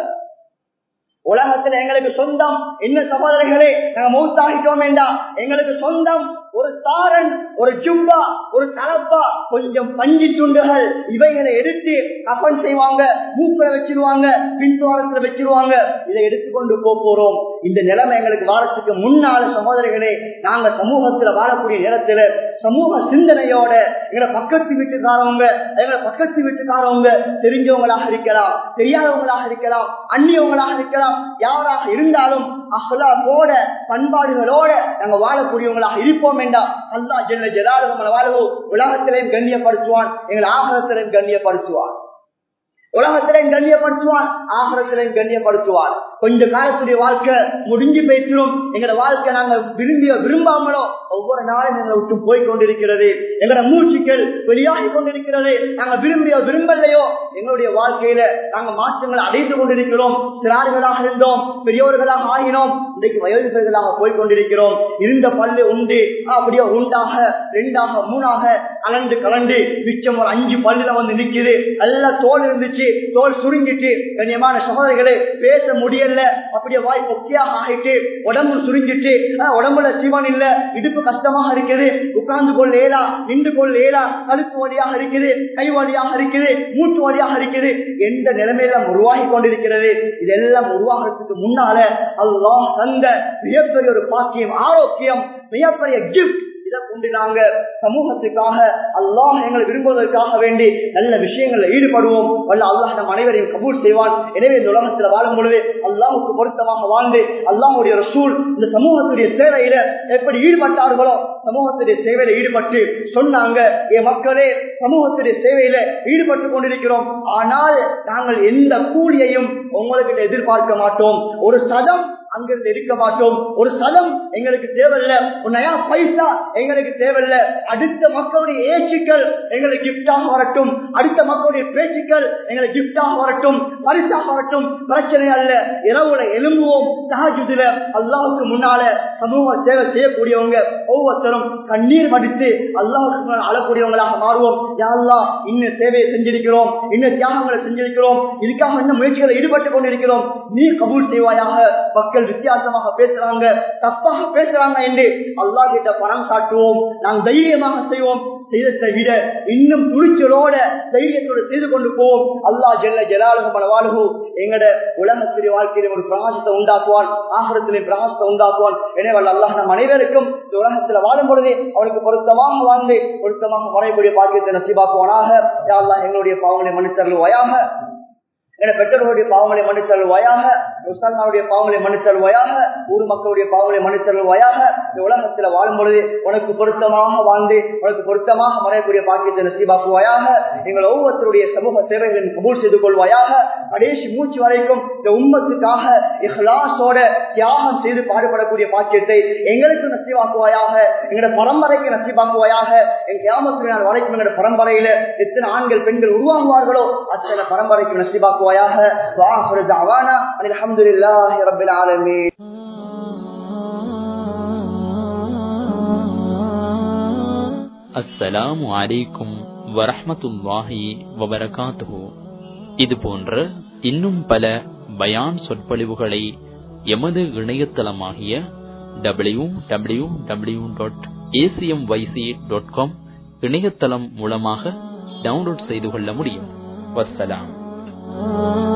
உலகத்துல எங்களுக்கு சொந்தம் என்ன சகோதரர்களே நாங்க மௌத்தாகிட்டோம் வேண்டாம் எங்களுக்கு சொந்தம் ஒரு சாரன் ஒரு ஜும்பா ஒரு கலப்பா கொஞ்சம் பஞ்சு துண்டுகள் இவைகளை எடுத்து கப்பன் செய்வாங்க மூக்கில வச்சிருவாங்க பின்தோரத்துல வச்சிருவாங்க இதை எடுத்துக்கொண்டு போக போறோம் இந்த நிலைமை எங்களுக்கு வாரத்துக்கு முன்னால சகோதரிகளே நாங்க சமூகத்துல வாழக்கூடிய நேரத்துல சமூக சிந்தனையோட எங்களை பக்கத்து வீட்டுக்காரவங்க எங்களை பக்கத்து வீட்டுக்காரவங்க தெரிஞ்சவங்களாக இருக்கலாம் தெரியாதவங்களாக இருக்கலாம் அந்நியவங்களாக இருக்கலாம் யாராக இருந்தாலும் அஹ்லாவோட பண்பாடுகளோட நாங்க வாழக்கூடியவங்களாக இருப்போம் வேண்டாம் அல்லா ஜெல்ல ஜெலாடு நம்மளை வாழவோ உலகத்திலையும் கண்ணியப்படுத்துவான் எங்களை ஆகலத்திலையும் கண்ணியப்படுத்துவான் உலகத்திலையும் கண்ணியப்படுத்துவான் ஆகலத்திலையும் கண்ணியப்படுத்துவான் கொஞ்ச காலத்துடைய வாழ்க்கை முடிஞ்சு போயிட்டுரும் எங்களோட வாழ்க்கை நாங்க விரும்பிய விரும்பாமலோ ஒவ்வொரு நாளும் எங்களை விட்டு போய் கொண்டிருக்கிறது எங்களோட மூச்சுக்கள் வெளியாகி கொண்டிருக்கிறது நாங்க விரும்பியோ விரும்பலையோ எங்களுடைய வாழ்க்கையில நாங்க மாற்றங்களை அடைந்து கொண்டிருக்கிறோம் சிறார்களாக இருந்தோம் பெரியோர்களாக ஆகினோம் இன்றைக்கு வயோதிகர்களாக போய் கொண்டிருக்கிறோம் இருந்த பல்லு உண்டு அப்படியே உண்டாக ரெண்டாக மூணாக கலந்து கலந்து மிச்சம் ஒரு அஞ்சு பல்லுல வந்து நிக்குது நல்லா தோல் இருந்துச்சு தோல் சுருங்கிட்டு கண்ணியமான சகோதரிகளே பேச முடியல அப்படியே வாய் பொக்கியாக ஆகிட்டு உடம்பு சுருங்கிட்டு உடம்புல சிவன் இல்ல இடுப்பு கஷ்டமாக இருக்குது உட்கார்ந்து கொள்ள ஏலா நின்று கொள்ள ஏலா கழுத்து வழியாக இருக்குது கை வழியாக இருக்குது மூட்டு வழியாக இருக்குது எந்த நிலைமையில உருவாகி கொண்டிருக்கிறது இதெல்லாம் உருவாகிறதுக்கு முன்னால அல்லாஹ் தந்த மிகப்பெரிய ஒரு பாக்கியம் ஆரோக்கியம் மிகப்பெரிய கிஃப்ட் இத இதை கொண்டு நாங்க சமூகத்துக்காக அல்லாஹ் எங்களை விரும்புவதற்காக வேண்டி நல்ல விஷயங்களில் ஈடுபடுவோம் வல்ல அல்லாஹ் நம் அனைவரையும் கபூல் செய்வான் எனவே இந்த உலகத்தில் வாழும் பொழுது அல்லாஹுக்கு பொருத்தமாக வாழ்ந்து அல்லாஹுடைய ரசூல் இந்த சமூகத்துடைய சேவையில எப்படி ஈடுபட்டார்களோ சமூகத்துடைய சேவையில ஈடுபட்டு சொன்னாங்க என் மக்களே சமூகத்துடைய சேவையில ஈடுபட்டு கொண்டிருக்கிறோம் ஆனால் நாங்கள் எந்த கூலியையும் உங்களுக்கு எதிர்பார்க்க மாட்டோம் ஒரு சதம் அங்கிருந்து இருக்க மாட்டோம் ஒரு சதம் எங்களுக்கு தேவையில்ல உன்னையா பைசா எங்களுக்கு தேவையில்ல அடுத்த மக்களுடைய ஏச்சுக்கள் எங்களுக்கு கிஃப்டாக வரட்டும் அடுத்த மக்களுடைய பேச்சுக்கள் எங்களுக்கு கிஃப்டாக வரட்டும் பரிசாக வரட்டும் பிரச்சனை அல்ல இரவுல எலும்புவோம் தாஜுதுல அல்லாவுக்கு முன்னால சமூக சேவை செய்யக்கூடியவங்க ஒவ்வொருத்தரும் கண்ணீர் வடித்து அல்லாவுக்கு முன்னால் அழக்கூடியவங்களாக மாறுவோம் யாழ்லா இன்னும் சேவையை செஞ்சிருக்கிறோம் இன்னும் தியாகங்களை செஞ்சிருக்கிறோம் இதுக்காக இன்னும் முயற்சிகளை ஈடுபட்டு கொண்டிருக்கிறோம் நீ கபூல் செய்வாயாக மக்கள் வித்தியாசமாக பேசுறாங்க தப்பாக பேசுறாங்க என்று அல்லாஹ் கிட்ட பணம் சாட்டுவோம் நாங்கள் தைரியமாக செய்வோம் செய்ததை விட இன்னும் துணிச்சலோட தைரியத்தோடு செய்து கொண்டு போவோம் அல்லாஹ் ஜெல்ல ஜலாலுகு மனவாளுகு எங்கட உலகத்திலே வாழ்க்கையில ஒரு பிரகாசத்தை உண்டாக்குவான் ஆகரத்திலே பிரகாசத்தை உண்டாக்குவான் எனவே அல்லாஹ் நம் அனைவருக்கும் இந்த உலகத்துல வாழும் பொழுதே அவனுக்கு பொருத்தமாக வாழ்ந்து பொருத்தமாக மறைக்கூடிய பாக்கியத்தை நசிபாக்குவானாக யாழ்லா எங்களுடைய பாவங்களை மன்னித்தருள்வாயாக என பெற்றோர்களுடைய பாவங்களை மன்னித்தருள்வாயாக உஸ்தானாவுடைய பாவங்களை மன்னித்தருள்வாயாக ஊர் மக்களுடைய பாவங்களை மன்னித்தருள்வாயாக இந்த உலகத்துல வாழும் பொழுது உனக்கு பொருத்தமாக வாழ்ந்து உனக்கு பொருத்தமாக மறையக்கூடிய பாக்கியத்தை நசீபாக்குவாயாக எங்கள் ஒவ்வொருத்தருடைய சமூக சேவைகளின் கபூல் செய்து கொள்வாயாக கடைசி மூச்சு வரைக்கும் இந்த உம்மத்துக்காக இஹ்லாசோட தியாகம் செய்து பாடுபடக்கூடிய பாக்கியத்தை எங்களுக்கு நசீவாக்குவாயாக எங்களோட பரம்பரைக்கு நசீபாக்குவாயாக என் கிராமத்தில் நான் வரைக்கும் எங்களோட பரம்பரையில எத்தனை ஆண்கள் பெண்கள் உருவாகுவார்களோ அத்தனை பரம்பரைக்கு நசீபாக்குவாயாக வாஹர் தவானா அல்ஹம்துலில்லாஹி ரப்பில் ஆலமீன் அஸ்ஸலாமு அலைக்கும் வரஹ்மத்துல்லாஹி வபரகாத்துஹு இது போன்ற இன்னும் பல பயான் சொற்பொழிவுகளை எமது இணையதளமாகிய W W W dot ACM YC dot com இணையதளம் மூலமாக டவுன்லோட் செய்து கொள்ள முடியும் வஸ்ஸலாம்